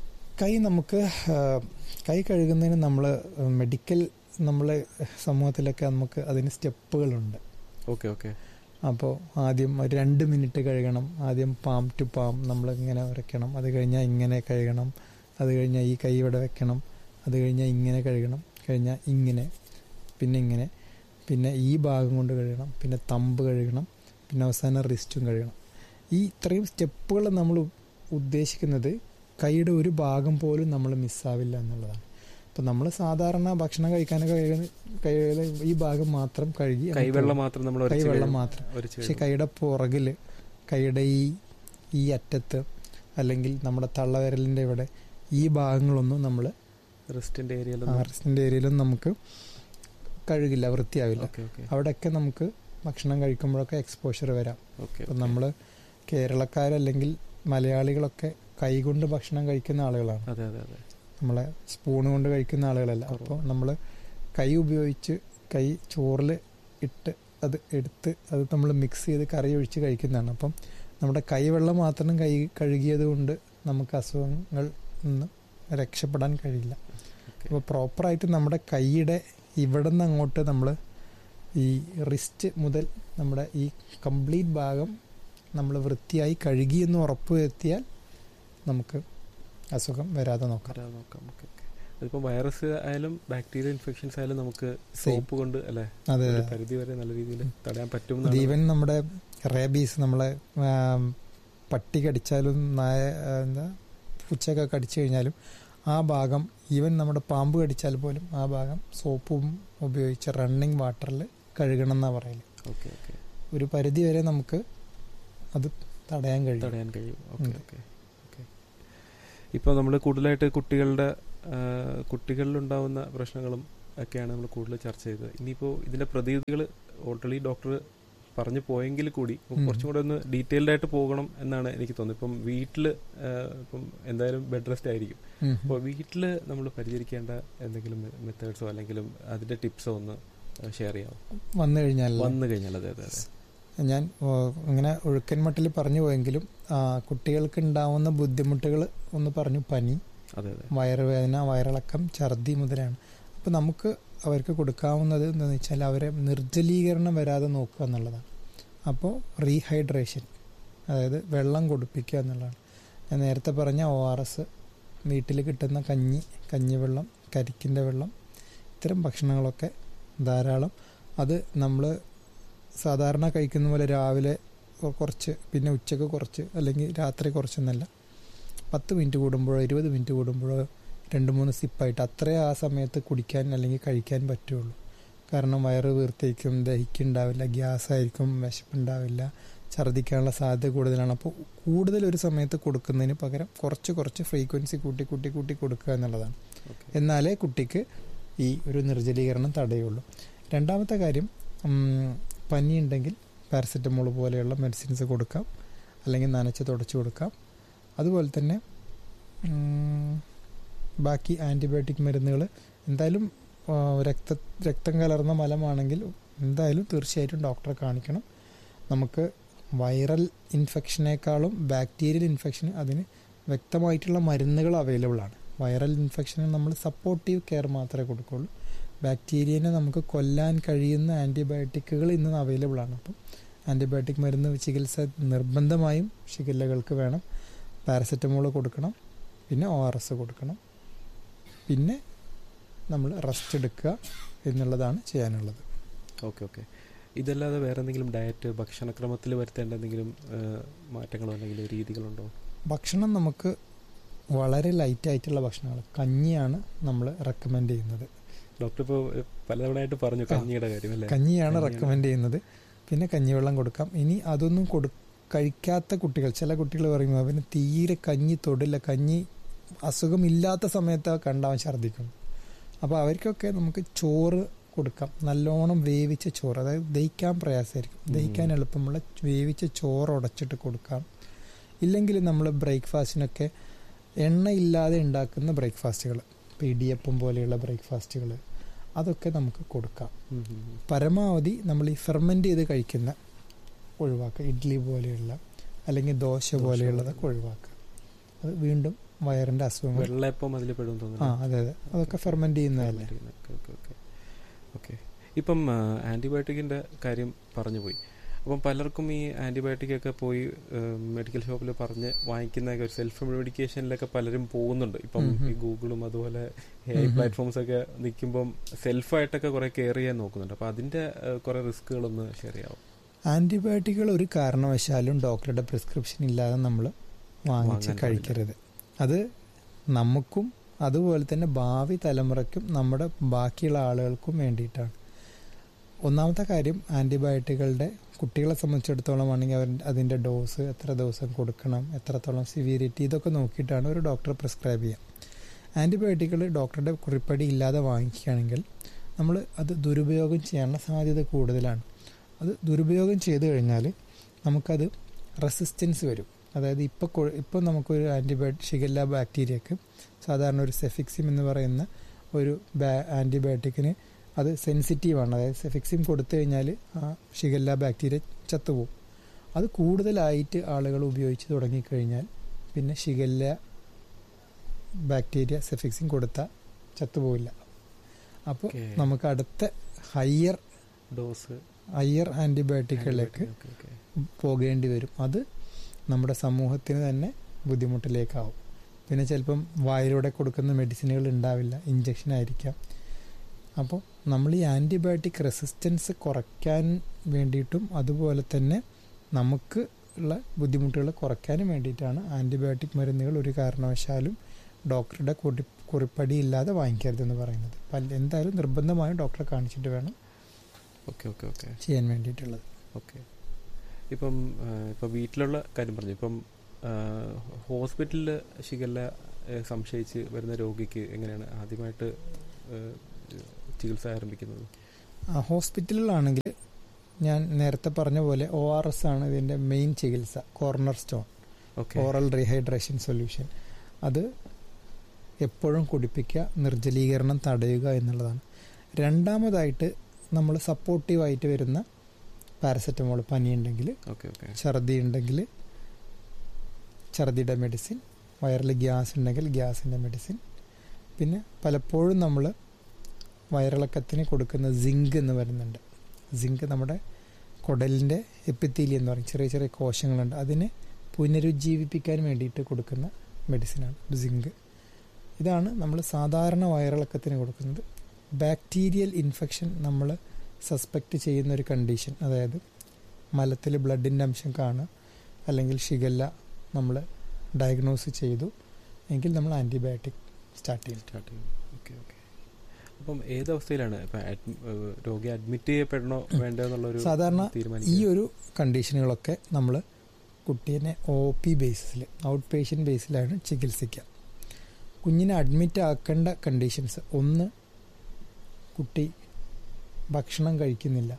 കൈ നമുക്ക് ആ, കൈ കഴുകുന്നതിന് നമ്മൾ മെഡിക്കൽ നമ്മളെ സമൂഹത്തിലൊക്കെ നമുക്ക് അതിന് സ്റ്റെപ്പുകളുണ്ട് ഓക്കെ ഓക്കെ അപ്പോൾ ആദ്യം ഒരു രണ്ട് മിനിറ്റ് കഴുകണം ആദ്യം പാം ടു പാം നമ്മൾ ഇങ്ങനെ വരയ്ക്കണം അത് കഴിഞ്ഞാൽ ഇങ്ങനെ കഴുകണം അത് കഴിഞ്ഞാൽ ഈ കൈ ഇവിടെ വെക്കണം അത് കഴിഞ്ഞാൽ ഇങ്ങനെ കഴുകണം കഴിഞ്ഞാൽ ഇങ്ങനെ പിന്നെ ഇങ്ങനെ പിന്നെ ഈ ഭാഗം കൊണ്ട് കഴുകണം പിന്നെ തമ്പ് കഴുകണം പിന്നെ അവസാനം റിസ്റ്റും കഴുകണം ഈ ഇത്രയും സ്റ്റെപ്പുകൾ നമ്മൾ ഉദ്ദേശിക്കുന്നത് കൈയുടെ ഒരു ഭാഗം പോലും നമ്മൾ മിസ്സാവില്ല എന്നുള്ളതാണ് ഇപ്പം നമ്മൾ സാധാരണ ഭക്ഷണം കഴിക്കാനൊക്കെ കഴുകുന്ന കൈകളിൽ ഈ ഭാഗം മാത്രം കഴുകി അങ്ങ് കൈവെള്ളം പോകും. മാത്രം നമ്മൾ കൈവെള്ളം മാത്രം ഒരച്ച് പക്ഷെ കഴുകും. കൈയുടെ പുറകിൽ കൈയുടെ ഈ ഈ അറ്റത്ത് അല്ലെങ്കിൽ നമ്മുടെ തള്ളവിരലിൻ്റെ ഇവിടെ ഈ ഭാഗങ്ങളൊന്നും നമ്മൾ റിസ്റ്റിന്റെ ഏരിയയിൽ ആർസിൻ്റെ ഏരിയയിലൊന്നും നമുക്ക് കഴുകില്ല വൃത്തിയാവില്ല ഓക്കെ ഓക്കെ അവിടെയൊക്കെ നമുക്ക് ഭക്ഷണം കഴിക്കുമ്പോഴൊക്കെ എക്സ്പോഷർ വരാം ഓക്കെ ഇപ്പം നമ്മൾ കേരളക്കാരല്ലെങ്കിൽ മലയാളികളൊക്കെ കൈകൊണ്ട് ഭക്ഷണം കഴിക്കുന്ന ആളുകളാണ് അതെ അതെ അതെ നമ്മളെ സ്പൂൺ കൊണ്ട് കഴിക്കുന്ന ആളുകളല്ല അപ്പോൾ നമ്മൾ കൈ ഉപയോഗിച്ച് കൈ ചോറിൽ ഇട്ട് അത് എടുത്ത് അത് നമ്മൾ മിക്സ് ചെയ്ത് കറി ഒഴിച്ച് കഴിക്കുന്നതാണ് അപ്പം നമ്മുടെ കൈവെള്ളം മാത്രം കൈ കഴുകിയത് കൊണ്ട് നമുക്ക് അസുഖങ്ങൾ നിന്ന് രക്ഷപ്പെടാൻ കഴിയില്ല ഓക്കെ അപ്പോൾ പ്രോപ്പറായിട്ട് നമ്മുടെ കൈയുടെ ഇവിടെ നിന്ന് അങ്ങോട്ട് നമ്മൾ ഈ റിസ്റ്റ് മുതൽ നമ്മുടെ ഈ കംപ്ലീറ്റ് ഭാഗം നമ്മൾ വൃത്തിയായി കഴുകി എന്ന് ഉറപ്പ് വരുത്തിയാൽ നമുക്ക് അസുഖം വരാതെ നോക്കാം വരാതെ നോക്കാം ഓക്കെ ഓക്കെ അതിപ്പോ വൈറസ് ആയാലും ബാക്ടീരിയൽ ഇൻഫെക്ഷൻസ് ആയാലും നമുക്ക് Same. സോപ്പ് കൊണ്ട് അല്ലെ അതെ ഒരു അതെ പരിധി വരെ നല്ല രീതിയിൽ തടയാൻ പറ്റും ഇത് ഈവൻ നമ്മുടെ റേബീസ് നമ്മളെ ആം, പട്ടി കടിച്ചാലും നായ ആ, എന്താ പൂച്ചയൊക്കെ കടിച്ചു കഴിഞ്ഞാലും ആ ഭാഗം ഈവൻ നമ്മുടെ പാമ്പ് കടിച്ചാൽ പോലും ആ ഭാഗം സോപ്പും ഉപയോഗിച്ച് റണ്ണിങ് വാട്ടറിൽ കഴുകണം എന്നാണ് പറയല് ഓക്കെ ഓക്കെ ഒരു പരിധി വരെ നമുക്ക് അത് തടയാൻ കഴിയും തടയാൻ കഴിയും ഓക്കെ ഉണ്ട്. ഓക്കെ ഓക്കെ ഇപ്പോൾ നമ്മൾ കൂടുതലായിട്ട് കുട്ടികളുടെ ആ, കുട്ടികളിലുണ്ടാവുന്ന പ്രശ്നങ്ങളും ഒക്കെയാണ് നമ്മൾ കൂടുതൽ ചർച്ച ചെയ്തത് ഇനിയിപ്പോൾ ഇതിന്റെ പ്രതിവിധികൾ ഓൾറെഡി ഡോക്ടർ പറഞ്ഞു പോയെങ്കിൽ കൂടി ഉം. കുറച്ചും കൂടെ ഒന്ന് ഡീറ്റെയിൽഡ് ആയിട്ട് പോകണം എന്നാണ് എനിക്ക് തോന്നുന്നത് ഇപ്പം വീട്ടിൽ ഇപ്പം എന്തായാലും ബെഡ് റെസ്റ്റ് ആയിരിക്കും ഉം. അപ്പോൾ വീട്ടിൽ നമ്മൾ പരിചരിക്കേണ്ട എന്തെങ്കിലും മെത്തേഡ്സോ അല്ലെങ്കിൽ അതിന്റെ ടിപ്സോ ഒന്ന് ഷെയർ ചെയ്യാമോ വന്നു കഴിഞ്ഞാൽ വന്നു കഴിഞ്ഞാൽ അതെ അതെ അതെ ഞാൻ ഓ, ഇങ്ങനെ ഒഴുക്കൻ മട്ടിൽ പറഞ്ഞു പോയെങ്കിലും ആ, കുട്ടികൾക്ക് ഉണ്ടാവുന്ന ബുദ്ധിമുട്ടുകൾ ഒന്ന് പറഞ്ഞു പനി അതെ അതെ വയറുവേദന വയറിളക്കം ഛർദി മുതലാണ് അപ്പോൾ നമുക്ക് അവർക്ക് കൊടുക്കാവുന്നത് എന്താണെന്ന് വെച്ചാൽ അവരെ നിർജ്ജലീകരണം വരാതെ നോക്കുക എന്നുള്ളതാണ് അപ്പോൾ റീഹൈഡ്രേഷൻ അതായത് വെള്ളം കൊടുപ്പിക്കുക എന്നുള്ളതാണ് ഞാൻ നേരത്തെ പറഞ്ഞ ഒ ആർ എസ് വീട്ടിൽ കിട്ടുന്ന കഞ്ഞി കഞ്ഞിവെള്ളം കരിക്കിൻ്റെ വെള്ളം ഇത്തരം ഭക്ഷണങ്ങളൊക്കെ ധാരാളം അത് നമ്മൾ സാധാരണ കഴിക്കുന്ന പോലെ രാവിലെ കൊ- കുറച്ച് പിന്നെ ഉച്ചക്ക് കുറച്ച് അല്ലെങ്കിൽ രാത്രി കുറച്ചൊന്നല്ല പത്ത് മിനിറ്റ് കൂടുമ്പോഴോ ഇരുപത് മിനിറ്റ് കൂടുമ്പോഴോ രണ്ട് മൂന്ന് സിപ്പായിട്ട് അത്രേ ആ സമയത്ത് കുടിക്കാൻ അല്ലെങ്കിൽ കഴിക്കാൻ പറ്റുള്ളൂ കാരണം വയറ് വീർത്തേക്കും ദഹിക്കുണ്ടാവില്ല ഗ്യാസ് ആയിരിക്കും വിശപ്പുണ്ടാവില്ല ഛർദ്ദിക്കാനുള്ള സാധ്യത കൂടുതലാണ് അപ്പോൾ കൂടുതൽ ഒരു സമയത്ത് കൊടുക്കുന്നതിന് പകരം കുറച്ച് കുറച്ച് ഫ്രീക്വൻസി കൂട്ടി കൂട്ടി കൂട്ടി കൊടുക്കുക എന്നുള്ളതാണ് ഓക്കെ എന്നാലേ കുട്ടിക്ക് ഈ ഒരു നിർജ്ജലീകരണം തടയുള്ളൂ രണ്ടാമത്തെ കാര്യം ഉം, പനി ഉണ്ടെങ്കിൽ പാരസെറ്റമോൾ പോലെയുള്ള മെഡിസിൻസ് കൊടുക്കാം അല്ലെങ്കിൽ നനച്ച് തുടച്ചു കൊടുക്കാം അതുപോലെ തന്നെ ഉം, ബാക്കി ആൻറ്റിബയോട്ടിക് മരുന്നുകൾ എന്തായാലും ആ, രക്ത രക്തം കലർന്ന മലമാണെങ്കിൽ എന്തായാലും തീർച്ചയായിട്ടും ഡോക്ടറെ കാണിക്കണം നമുക്ക് വൈറൽ ഇൻഫെക്ഷനേക്കാളും ബാക്ടീരിയൽ ഇൻഫെക്ഷന് അതിന് വ്യക്തമായിട്ടുള്ള മരുന്നുകൾ അവൈലബിൾ ആണ് വൈറൽ ഇൻഫെക്ഷന് നമ്മൾ സപ്പോർട്ടീവ് കെയർ മാത്രമേ കൊടുക്കുള്ളൂ ബാക്ടീരിയനെ നമുക്ക് കൊല്ലാൻ കഴിയുന്ന ആൻറ്റിബയോട്ടിക്കുകൾ ഇന്ന് അവൈലബിൾ ആണ് അപ്പം ആൻറ്റിബയോട്ടിക് മരുന്ന് ചികിത്സ നിർബന്ധമായും ഷിഗല്ലകൾക്ക് വേണം പാരസെറ്റമോൾ കൊടുക്കണം പിന്നെ ഒ ആർ എസ് കൊടുക്കണം പിന്നെ നമ്മൾ റെസ്റ്റ് എടുക്കുക എന്നുള്ളതാണ് ചെയ്യാനുള്ളത് ഓക്കെ ഓക്കെ ഇതല്ലാതെ വേറെ എന്തെങ്കിലും ഡയറ്റ് ഭക്ഷണക്രമത്തിൽ വരുത്തേണ്ട എന്തെങ്കിലും ആ, മാറ്റങ്ങളോ അല്ലെങ്കിൽ രീതികളുണ്ടോ ഭക്ഷണം നമുക്ക് വളരെ ലൈറ്റ് ആയിട്ടുള്ള ഭക്ഷണങ്ങൾ കഞ്ഞിയാണ് നമ്മൾ റെക്കമെൻഡ് ചെയ്യുന്നത് ഡോക്ടർ ഇപ്പോൾ പലതവണയായിട്ട് പറഞ്ഞു ആ. കഞ്ഞിയുടെ കാര്യം അല്ലേ കഞ്ഞിയാണ് കഞ്ഞിയാണ്. റെക്കമെൻഡ് ചെയ്യുന്നത് പിന്നെ കഞ്ഞിവെള്ളം കൊടുക്കാം ഇനി അതൊന്നും കൊടു കഴിക്കാത്ത കുട്ടികൾ ചില കുട്ടികൾ പറയുമ്പോൾ അവന് തീരെ കഞ്ഞി തൊടില്ല കഞ്ഞി അസുഖമില്ലാത്ത സമയത്ത് കണ്ടാവൻ ഛർദ്ദിക്കും അപ്പോൾ അവർക്കൊക്കെ നമുക്ക് ചോറ് കൊടുക്കാം നല്ലോണം വേവിച്ച ചോറ് അതായത് ദഹിക്കാൻ പ്രയാസമായിരിക്കും ഉം. ദഹിക്കാൻ എളുപ്പമുള്ള വേവിച്ച ചോറ് ഉടച്ചിട്ട് കൊടുക്കാം ഇല്ലെങ്കിൽ നമ്മൾ ബ്രേക്ക്ഫാസ്റ്റിനൊക്കെ എണ്ണയില്ലാതെ ഉണ്ടാക്കുന്ന ബ്രേക്ക്ഫാസ്റ്റുകൾ ഇപ്പോൾ ഇടിയപ്പം പോലെയുള്ള ബ്രേക്ക്ഫാസ്റ്റുകൾ അതൊക്കെ നമുക്ക് കൊടുക്കാം ഉം, ഉം, ഉം. പരമാവധി നമ്മൾ ഈ ഫെർമെൻ്റ് ചെയ്ത് കഴിക്കുന്ന ഒഴിവാക്കുക ഇഡ്ഡലി പോലെയുള്ള അല്ലെങ്കിൽ ദോശ ദോശ പോലെയുള്ളതൊക്കെ പോലെ. ഒഴിവാക്കുക അത് വീണ്ടും വയറിൻ്റെ അസുഖങ്ങൾ വെള്ളയപ്പം അതിൽ പെടും ആ തോന്നുന്നു അതെ അതെ അതൊക്കെ ഫെർമെൻ്റ് ചെയ്യുന്നതല്ലേ ഓക്കെ ഓക്കെ ഓക്കെ ഓക്കെ ഇപ്പം ആൻറ്റിബയോട്ടിക്കിൻ്റെ കാര്യം പറഞ്ഞു പോയി അപ്പം പലർക്കും ഈ ആൻറ്റിബയോട്ടിക് ഒക്കെ പോയി മെഡിക്കൽ ഷോപ്പിൽ പറഞ്ഞ് വാങ്ങിക്കുന്ന ഒരു സെൽഫ് മെഡിക്കേഷനിലൊക്കെ പലരും പോകുന്നുണ്ട് ഇപ്പം ഉം ഉം. ഈ ഗൂഗിളും അതുപോലെ എ ഉം ഉം. പ്ലാറ്റ്ഫോംസ് ഒക്കെ നിൽക്കുമ്പം സെൽഫായിട്ടൊക്കെ കുറെ കെയർ ചെയ്യാൻ നോക്കുന്നുണ്ട് അപ്പം അതിൻ്റെ കുറെ റിസ്കുകളൊന്ന് ഷെയർ ചെയ്യാവും ആൻറ്റിബയോട്ടിക്കുകൾ ഒരു കാരണവശാലും ഡോക്ടറുടെ പ്രിസ്ക്രിപ്ഷൻ ഇല്ലാതെ നമ്മൾ വാങ്ങിച്ച് വാങ്ങാൻ കഴിക്കരുത് അത് നമുക്കും അതുപോലെ തന്നെ ഭാവി തലമുറയ്ക്കും നമ്മുടെ ബാക്കിയുള്ള ആളുകൾക്കും വേണ്ടിയിട്ടാണ് ഒന്നാമത്തെ കാര്യം ആൻറ്റിബയോട്ടിക്കുകളുടെ കുട്ടികളെ സംബന്ധിച്ചിടത്തോളം ആണെങ്കിൽ അവർ അതിൻ്റെ ഡോസ് എത്ര ദിവസം കൊടുക്കണം എത്രത്തോളം സിവിയറിറ്റി ഇതൊക്കെ നോക്കിയിട്ടാണ് ഒരു ഡോക്ടർ പ്രിസ്ക്രൈബ് ചെയ്യുക ആൻറ്റിബയോട്ടിക്കുകൾ ഡോക്ടറുടെ കുറിപ്പടി ഇല്ലാതെ വാങ്ങിക്കുകയാണെങ്കിൽ നമ്മൾ അത് ദുരുപയോഗം ചെയ്യാനുള്ള സാധ്യത കൂടുതലാണ് അത് ദുരുപയോഗം ചെയ്തു കഴിഞ്ഞാൽ നമുക്കത് റെസിസ്റ്റൻസ് വരും അതായത് ഇപ്പോൾ ഇപ്പോൾ നമുക്കൊരു ആൻറ്റിബയോട്ടിക് ഷിഗല്ല ബാക്ടീരിയക്ക് സാധാരണ ഒരു സെഫിക്സിം എന്ന് പറയുന്ന ഒരു ബാ ആൻറ്റിബയോട്ടിക്കിന് അത് സെൻസിറ്റീവാണ് അതായത് സെഫിക്സിം കൊടുത്തു കഴിഞ്ഞാൽ ആ ഷിഗല്ല ബാക്ടീരിയ ചത്തുപോകും അത് കൂടുതലായിട്ട് ആളുകൾ ഉപയോഗിച്ച് തുടങ്ങിക്കഴിഞ്ഞാൽ പിന്നെ ഷിഗല്ല ബാക്ടീരിയ സെഫിക്സിം കൊടുത്താൽ ചത്തുപോകില്ല അപ്പോൾ Okay. നമുക്ക് അടുത്ത ഹയർ ഡോസ് ഹയർ ആൻറ്റിബയോട്ടിക്കുകളിലേക്ക് ഓക്കെ ഓക്കെ പോകേണ്ടി വരും അത് നമ്മുടെ സമൂഹത്തിന് തന്നെ ബുദ്ധിമുട്ടിലേക്കാവും പിന്നെ ചിലപ്പം വായിലൂടെ കൊടുക്കുന്ന മെഡിസിനുകൾ ഉണ്ടാവില്ല ഇഞ്ചക്ഷൻ ആയിരിക്കാം അപ്പോൾ നമ്മൾ ഈ ആൻറ്റിബയോട്ടിക് റെസിസ്റ്റൻസ് കുറയ്ക്കാൻ വേണ്ടിയിട്ടും അതുപോലെ തന്നെ നമുക്ക് ഉള്ള ബുദ്ധിമുട്ടുകൾ കുറയ്ക്കാനും വേണ്ടിയിട്ടാണ് ആൻറ്റിബയോട്ടിക് മരുന്നുകൾ ഒരു കാരണവശാലും ഡോക്ടറുടെ കുറി കുറിപ്പടി ഇല്ലാതെ വാങ്ങിക്കരുതെന്ന് പറയുന്നത് പല്ല് എന്തായാലും നിർബന്ധമായും ഡോക്ടറെ കാണിച്ചിട്ട് വേണം ഓക്കെ ഓക്കെ ഓക്കെ ചെയ്യാൻ വേണ്ടിയിട്ടുള്ളത് ഓക്കെ ഇപ്പം ആ, ഇപ്പം വീട്ടിലുള്ള കാര്യം പറഞ്ഞു ഇപ്പം ആ, ഹോസ്പിറ്റലിൽ ഷിഗല്ല ആ, സംശയിച്ച് വരുന്ന രോഗിക്ക് എങ്ങനെയാണ് ആദ്യമായിട്ട് ആ, ചികിത്സ ആരംഭിക്കുന്നത് ആ, ഹോസ്പിറ്റലിലാണെങ്കിൽ ഞാൻ നേരത്തെ പറഞ്ഞ പോലെ ഒ ആർ എസ് ആണ് ഇതിൻ്റെ മെയിൻ ചികിത്സ cornerstone okay oral rehydration solution അത് എപ്പോഴും കുടിപ്പിക്കുക നിർജ്ജലീകരണം തടയുക എന്നുള്ളതാണ് രണ്ടാമതായിട്ട് നമ്മൾ സപ്പോർട്ടീവായിട്ട് വരുന്ന പാരസെറ്റമോൾ പനിയുണ്ടെങ്കിൽ ഓക്കെ ഓക്കെ ഛർദി ഉണ്ടെങ്കിൽ ഛർദിയുടെ മെഡിസിൻ വയറിൽ ഗ്യാസ് ഉണ്ടെങ്കിൽ ഗ്യാസിൻ്റെ മെഡിസിൻ പിന്നെ പലപ്പോഴും നമ്മൾ വയറിളക്കത്തിന് കൊടുക്കുന്ന സിങ്ക് എന്ന് വരുന്നുണ്ട് സിങ്ക് നമ്മുടെ കുടലിൻ്റെ എപ്പിത്തീലി എന്ന് പറയും ചെറിയ ചെറിയ കോശങ്ങളുണ്ട് അതിനെ പുനരുജ്ജീവിപ്പിക്കാൻ വേണ്ടിയിട്ട് കൊടുക്കുന്ന മെഡിസിനാണ് സിങ്ക് ഇതാണ് നമ്മൾ സാധാരണ വയറിളക്കത്തിന് കൊടുക്കുന്നത് ബാക്ടീരിയൽ ഇൻഫെക്ഷൻ നമ്മൾ സസ്പെക്റ്റ് ചെയ്യുന്ന ഒരു കണ്ടീഷൻ അതായത് മലത്തിൽ ബ്ലഡിൻ്റെ അംശം കാണുക അല്ലെങ്കിൽ ഷിഗല്ല നമ്മൾ ഡയഗ്നോസ് ചെയ്തു എങ്കിൽ നമ്മൾ ആൻറ്റിബയോട്ടിക് സ്റ്റാർട്ട് ചെയ്യും സ്റ്റാർട്ട് ചെയ്യും ഓക്കെ ഓക്കെ അപ്പം ഏത് അവസ്ഥയിലാണ് ഇപ്പം അഡ്മി- ഏഹ് രോഗി അഡ്മിറ്റ് ചെയ്യപ്പെടണോ വേണ്ടോ എന്നുള്ളൊരു സാധാരണ ഈ തീരുമാനിക്കുക ഒരു കണ്ടീഷനുകളൊക്കെ നമ്മൾ കുട്ടീനെ ഒ പി ബേസിസിൽ ഔട്ട് പേഷ്യൻ്റ് ബേസിലാണ് ചികിത്സിക്കുക കുഞ്ഞിനെ അഡ്മിറ്റ് ആക്കേണ്ട കണ്ടീഷൻസ് ഒന്ന് കുട്ടി ഭക്ഷണം കഴിക്കുന്നില്ല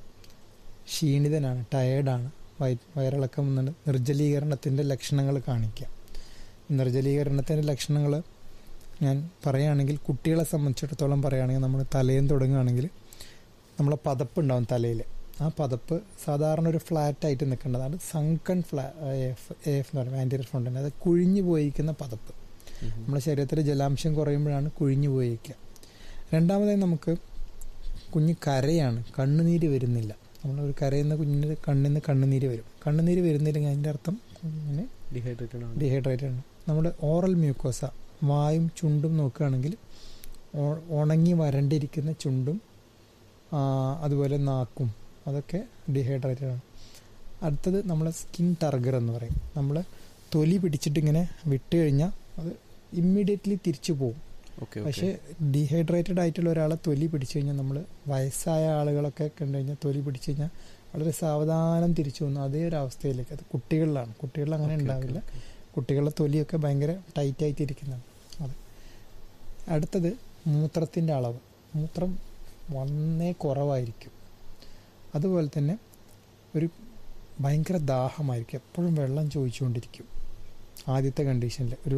ക്ഷീണിതനാണ് ടയേർഡാണ് വയ വയറിളക്കം എന്നുണ്ട് നിർജ്ജലീകരണത്തിൻ്റെ ലക്ഷണങ്ങൾ കാണിക്കുക നിർജ്ജലീകരണത്തിൻ്റെ ലക്ഷണങ്ങൾ ഞാൻ പറയുകയാണെങ്കിൽ കുട്ടികളെ സംബന്ധിച്ചിടത്തോളം പറയുകയാണെങ്കിൽ നമ്മൾ തലയും തുടങ്ങുകയാണെങ്കിൽ നമ്മളെ പതപ്പ് ഉണ്ടാവും തലയിൽ ആ പതപ്പ് സാധാരണ ഒരു ഫ്ലാറ്റ് ആയിട്ട് നിൽക്കേണ്ടതാണ് സങ്കൺ ഫ്ലാ എഫ് എഫ് എന്ന് പറയുന്നത് ആൻറ്റീരിയർ ഫ്രണ്ടിന് അത് കുഴിഞ്ഞു പോയിരിക്കുന്ന പതപ്പ് ഉം. നമ്മുടെ ശരീരത്തിൽ ജലാംശം കുറയുമ്പോഴാണ് കുഴിഞ്ഞു പോയിരിക്കുക രണ്ടാമതായി നമുക്ക് കുഞ്ഞ് കരയാണ് കണ്ണുനീര് വരുന്നില്ല നമ്മളൊരു കരയുന്ന കുഞ്ഞിന് കണ്ണിൽ നിന്ന് കണ്ണുനീര് വരും കണ്ണുനീര് വരുന്നില്ലെങ്കിൽ അതിൻ്റെ അർത്ഥം കുഞ്ഞിന് Dehydrated ആണ് ഡീഹൈഡ്രേറ്റഡ് ആണ് നമ്മുടെ ഓറൽ മ്യൂക്കോസ വായും ചുണ്ടും നോക്കുകയാണെങ്കിൽ ഒ- ഉണങ്ങി വരണ്ടിരിക്കുന്ന ചുണ്ടും ആ, അതുപോലെ നാക്കും അതൊക്കെ ഡീഹൈഡ്രേറ്റഡ് ആണ് അടുത്തത് നമ്മളെ സ്കിൻ ടർഗർ എന്ന് പറയും നമ്മൾ തൊലി പിടിച്ചിട്ട് ഇങ്ങനെ വിട്ട് കഴിഞ്ഞാൽ അത് ഇമ്മീഡിയറ്റ്ലി തിരിച്ചു പോകും ഓക്കെ പക്ഷേ ഓക്കെ ഡീഹൈഡ്രേറ്റഡ് ആയിട്ടുള്ള ഒരാളെ തൊലി പിടിച്ചു കഴിഞ്ഞാൽ നമ്മൾ വയസ്സായ ആളുകളൊക്കെ കണ്ടു കഴിഞ്ഞാൽ തൊലി പിടിച്ചു കഴിഞ്ഞാൽ വളരെ സാവധാനം തിരിച്ചു പോകുന്നു അതേ ഒരു അവസ്ഥയിലേക്ക് അത് കുട്ടികളിലാണ് കുട്ടികളിൽ അങ്ങനെ ഉണ്ടാവില്ല കുട്ടികളുടെ തൊലിയൊക്കെ ഭയങ്കര ടൈറ്റ് ആയിട്ട് ഇരിക്കുന്നതാണ് അത് അടുത്തത് മൂത്രത്തിൻ്റെ അളവ് മൂത്രം വന്നേ കുറവായിരിക്കും അതുപോലെ തന്നെ ഒരു ഭയങ്കര ദാഹമായിരിക്കും എപ്പോഴും വെള്ളം ചോദിച്ചുകൊണ്ടിരിക്കും ആദ്യത്തെ കണ്ടീഷനിൽ ഒരു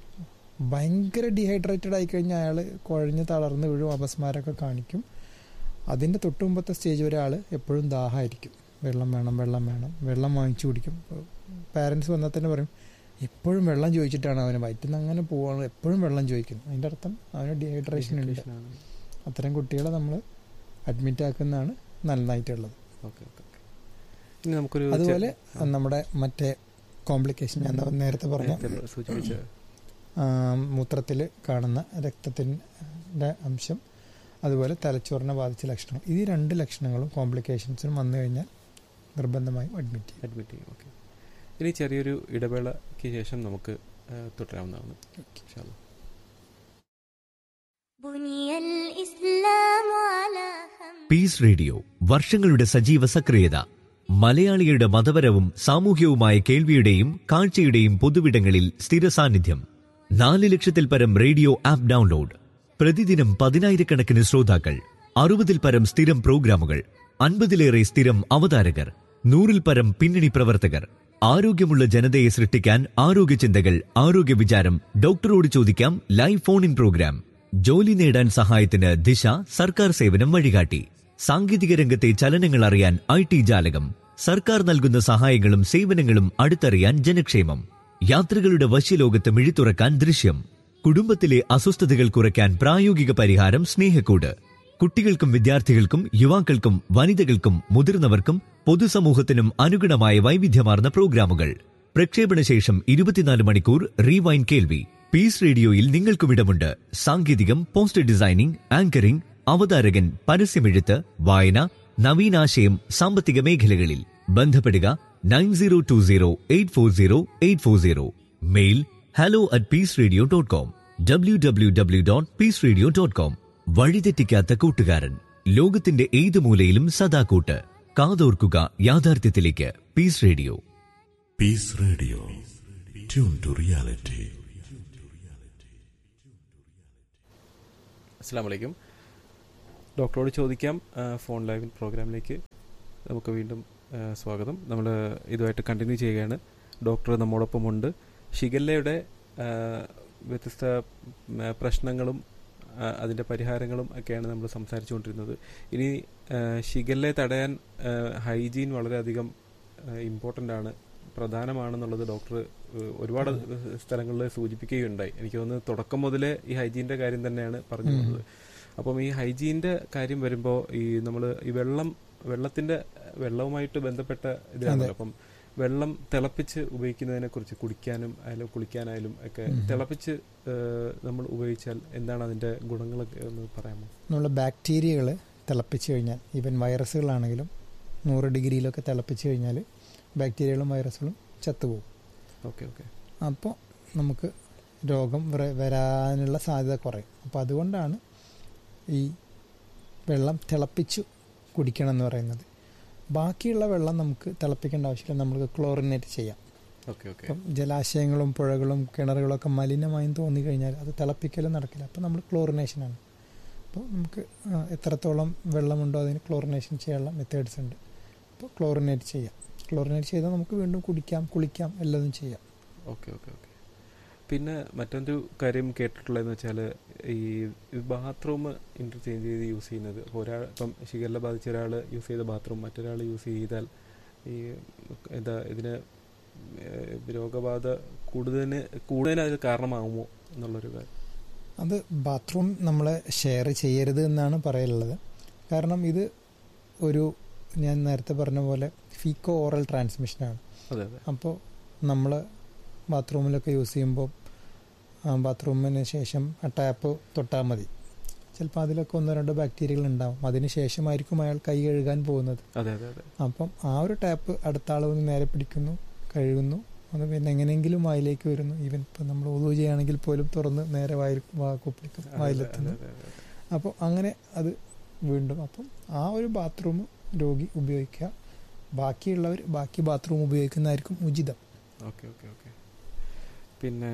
ഭയങ്കര ഡീഹൈഡ്രേറ്റഡ് ആയി കഴിഞ്ഞാൽ അയാൾ കുഴഞ്ഞ് തളർന്ന് വീഴും അപസ്മാരമൊക്കെ കാണിക്കും അതിൻ്റെ തൊട്ട് മുമ്പത്തെ സ്റ്റേജ് വരെ ആൾ എപ്പോഴും ദാഹമായിരിക്കും വെള്ളം വേണം വെള്ളം വേണം വെള്ളം വാങ്ങിച്ചു കുടിക്കും പാരൻസ് വന്നാൽ തന്നെ പറയും എപ്പോഴും വെള്ളം ചോദിച്ചിട്ടാണ് അവന് വയറ്റിൽ നിന്ന് അങ്ങനെ പോവാണ് എപ്പോഴും വെള്ളം ചോദിക്കുന്നു അതിൻ്റെ അർത്ഥം അവന് ഡീഹൈഡ്രേഷൻ ഉണ്ട് അത്തരം കുട്ടികളെ നമ്മൾ അഡ്മിറ്റ് ആക്കുന്നതാണ് നന്നായിട്ടുള്ളത് ഓക്കെ ഓക്കെ ഓക്കെ ഇനി നമുക്കൊരു അതുപോലെ ചെ- നമ്മുടെ മറ്റേ കോംപ്ലിക്കേഷൻ ഞാൻ നേരത്തെ പറഞ്ഞ നേരത്തെ സൂചിപ്പിച്ച മൂത്രത്തിൽ കാണുന്ന രക്തത്തിൻ്റെ അംശം അതുപോലെ തലച്ചോറിനെ ബാധിച്ച ലക്ഷണങ്ങൾ ഈ രണ്ട് ലക്ഷണങ്ങളും കോംപ്ലിക്കേഷൻസിനും വന്നു കഴിഞ്ഞാൽ നിർബന്ധമായും അഡ്മിറ്റ് ചെയ്യും അഡ്മിറ്റ് ചെയ്യും ഓക്കെ ഇനി ചെറിയൊരു ഇടവേളയ്ക്ക് ശേഷം നമുക്ക് ആ, തുടരാവുന്നതാണ് ഇൻഷാ അല്ലാ. بني الإسلام على خمس പീസ് റേഡിയോ വർഷങ്ങളുടെ സജീവ സക്രിയത മലയാളികളുടെ മതപരവും സാമൂഹ്യവുമായ കേൾവിയുടെയും കാഴ്ചയുടെയും പൊതുവിടങ്ങളിൽ സ്ഥിര സാന്നിധ്യം നാല് ലക്ഷത്തിൽ പരം റേഡിയോ ആപ്പ് ഡൗൺലോഡ് പ്രതിദിനം പതിനായിരക്കണക്കിന് ശ്രോതാക്കൾ അറുപതിൽ പരം സ്ഥിരം പ്രോഗ്രാമുകൾ അൻപതിലേറെ സ്ഥിരം അവതാരകർ നൂറിൽ പരം പിന്നണി പ്രവർത്തകർ ആരോഗ്യമുള്ള ജനതയെ സൃഷ്ടിക്കാൻ ആരോഗ്യ ചിന്തകൾ ആരോഗ്യ വിചാരം ഡോക്ടറോട് ചോദിക്കാം ലൈവ് ഫോൺ ഇൻ പ്രോഗ്രാം ജോലി നേടാൻ സഹായത്തിന് ദിശ സർക്കാർ സേവനം വഴികാട്ടി സാങ്കേതിക രംഗത്തെ ചലനങ്ങൾ അറിയാൻ ഐ ടി ജാലകം സർക്കാർ നൽകുന്ന സഹായങ്ങളും സേവനങ്ങളും അടുത്തറിയാൻ ജനക്ഷേമം യാത്രകളുടെ വശ്യലോകത്ത് മിഴിത്തുറക്കാൻ ദൃശ്യം കുടുംബത്തിലെ അസ്വസ്ഥതകൾ കുറയ്ക്കാൻ പ്രായോഗിക പരിഹാരം സ്നേഹക്കൂട് കുട്ടികൾക്കും വിദ്യാർത്ഥികൾക്കും യുവാക്കൾക്കും വനിതകൾക്കും മുതിർന്നവർക്കും പൊതുസമൂഹത്തിനും അനുഗുണമായ വൈവിധ്യമാർന്ന പ്രോഗ്രാമുകൾ പ്രക്ഷേപണ ശേഷം ഇരുപത്തിനാല് മണിക്കൂർ റീവൈൻ കേൾവി പീസ് റേഡിയോയിൽ നിങ്ങൾക്കും ഇടമുണ്ട് സാങ്കേതികം പോസ്റ്റർ ഡിസൈനിംഗ് ആങ്കറിംഗ് അവതാരകൻ പരസ്യമെഴുത്ത് വായന നവീനാശയം സാമ്പത്തിക മേഖലകളിൽ ബന്ധപ്പെടുക nine zero two zero eight four zero eight four zero mail hello at Peace Radio dot com W W W dot Peace Radio dot com വഴിതെറ്റിക്കാത്ത കൂട്ടുകാരൻ ലോകത്തിന്റെ ഏത് മൂലയിലും സദാ കൂട്ട് കാതോർക്കുക യാഥാർത്ഥ്യത്തിലേക്ക് Peace Radio Peace Radio. Tune to reality. അസ്സാം വലൈക്കും ഡോക്ടറോട് ചോദിക്കാം ആ, ഫോൺ ലൈവ് പ്രോഗ്രാമിലേക്ക് നമുക്ക് വീണ്ടും ആ, സ്വാഗതം നമ്മൾ ഇതുമായിട്ട് കണ്ടിന്യൂ ചെയ്യുകയാണ് ഡോക്ടർ നമ്മോടൊപ്പമുണ്ട് ഷിഗല്ലയുടെ ആ, വ്യത്യസ്ത ഉം, ആ, പ്രശ്നങ്ങളും ആ, അതിൻ്റെ പരിഹാരങ്ങളും ഒക്കെയാണ് നമ്മൾ സംസാരിച്ചുകൊണ്ടിരുന്നത് ഇനി ആ, ഷിഗല്ലയെ തടയാൻ ആ, ഹൈജീൻ വളരെയധികം ഇമ്പോർട്ടൻ്റ് ആണ് പ്രധാനമാണെന്നുള്ളത് ഡോക്ടർ ഏഹ്, ഒരുപാട് സ്ഥലങ്ങളിൽ സൂചിപ്പിക്കുകയുണ്ടായി എനിക്ക് തോന്നുന്നു തുടക്കം മുതലേ ഈ ഹൈജീൻ്റെ കാര്യം തന്നെയാണ് പറഞ്ഞു വന്നത് അപ്പം ഈ ഹൈജീൻ്റെ കാര്യം വരുമ്പോൾ ഈ നമ്മൾ ഈ വെള്ളം വെള്ളത്തിന്റെ വെള്ളവുമായിട്ട് ബന്ധപ്പെട്ട ഇതിലാണല്ലോ അപ്പം വെള്ളം തിളപ്പിച്ച് ഉപയോഗിക്കുന്നതിനെ കുറിച്ച് കുടിക്കാനും ആയാലും കുളിക്കാനായാലും ഒക്കെ തിളപ്പിച്ച് ഏഹ്, നമ്മൾ ഉപയോഗിച്ചാൽ എന്താണ് അതിന്റെ ഗുണങ്ങളൊക്കെ ഒന്ന് പറയാമോ നമ്മൾ ബാക്ടീരിയകൾ തിളപ്പിച്ച് കഴിഞ്ഞാൽ ഈവൻ വൈറസുകളാണെങ്കിലും നൂറ് ഡിഗ്രിയിലൊക്കെ തിളപ്പിച്ച് കഴിഞ്ഞാൽ ബാക്ടീരിയകളും വൈറസുകളും ചത്തുപോകും ഓക്കെ ഓക്കെ അപ്പോൾ നമുക്ക് രോഗം വര- വരാനുള്ള സാധ്യത കുറയും അപ്പോൾ അതുകൊണ്ടാണ് ഈ വെള്ളം തിളപ്പിച്ചു കുടിക്കണം എന്ന് പറയുന്നത് ബാക്കിയുള്ള വെള്ളം നമുക്ക് തിളപ്പിക്കേണ്ട ആവശ്യമില്ല നമുക്ക് ക്ലോറിനേറ്റ് ചെയ്യാം ഓക്കെ ഓക്കെ ഇപ്പം ജലാശയങ്ങളും പുഴകളും കിണറുകളൊക്കെ മലിനമായും തോന്നിക്കഴിഞ്ഞാൽ അത് തിളപ്പിക്കലും നടക്കില്ല അപ്പോൾ നമ്മൾ ക്ലോറിനേഷനാണ് അപ്പോൾ നമുക്ക് ആ, എത്രത്തോളം വെള്ളമുണ്ടോ അതിന് ക്ലോറിനേഷൻ ചെയ്യാനുള്ള മെത്തേഡ്സ് ഉണ്ട് അപ്പോൾ ക്ലോറിനേറ്റ് ചെയ്യാം ക്ലോറിനേറ്റ് ചെയ്താൽ നമുക്ക് വീണ്ടും കുടിക്കാം കുളിക്കാം എല്ലാതും ചെയ്യാം ഓക്കെ ഓക്കെ ഓക്കെ പിന്നെ മറ്റൊരു കാര്യം കേട്ടിട്ടുള്ളതെന്ന് വെച്ചാൽ ഈ ബാത്റൂം ഇന്റർചേഞ്ച് ചെയ്ത് യൂസ് ചെയ്യുന്നത് ഇപ്പോൾ ഒരാൾ ഇപ്പം ഷിഗല്ല ബാധിച്ച ഒരാൾ യൂസ് ചെയ്ത ബാത്റൂം മറ്റൊരാൾ യൂസ് ചെയ്താൽ ഈ എന്താ ഇതിന് ഏഹ് രോഗബാധ കൂടുതലിന് കൂടുതലിന് അത് കാരണമാകുമോ എന്നുള്ളൊരു കാര്യം അത് ബാത്റൂം നമ്മൾ ഷെയർ ചെയ്യരുത് എന്നാണ് പറയാനുള്ളത് കാരണം ഇത് ഒരു ഞാൻ നേരത്തെ പറഞ്ഞ പോലെ ഫീക്കോ ഓറൽ ട്രാൻസ്മിഷനാണ് അതെ അതെ അപ്പോൾ നമ്മൾ ബാത്റൂമിലൊക്കെ യൂസ് ചെയ്യുമ്പോൾ ബാത്റൂമിന് ശേഷം ആ ടാപ്പ് തൊട്ടാൽ മതി ചിലപ്പോൾ അതിലൊക്കെ ഒന്നോ രണ്ടോ ബാക്ടീരിയകൾ ഉണ്ടാവും അതിന് ശേഷമായിരിക്കും അയാൾ കൈ കഴുകാൻ പോകുന്നത് അതെ അതെ അതെ അപ്പം ആ ഒരു ടാപ്പ് അടുത്ത ആൾ വന്ന് നേരെ പിടിക്കുന്നു കഴുകുന്നു അത് പിന്നെ എങ്ങനെയെങ്കിലും വായിലേക്ക് വരുന്നു ഈവൻ ഇപ്പം നമ്മൾ ഒതു ചെയ്യുകയാണെങ്കിൽ പോലും തുറന്ന് നേരെ വായിൽ വാ കുപ്പിളിക്കും അതെ, വായിലെത്തുന്നു അതെ, അതെ, അതെ. അപ്പോൾ അങ്ങനെ അത് വീണ്ടും അപ്പം ആ ഒരു ബാത്റൂം രോഗി ഉപയോഗിക്കുക ബാക്കിയുള്ളവർ ബാക്കി ബാത്റൂം ഉപയോഗിക്കുന്നതായിരിക്കും ഉചിതം ഓക്കെ ഓക്കെ ഓക്കെ പിന്നെ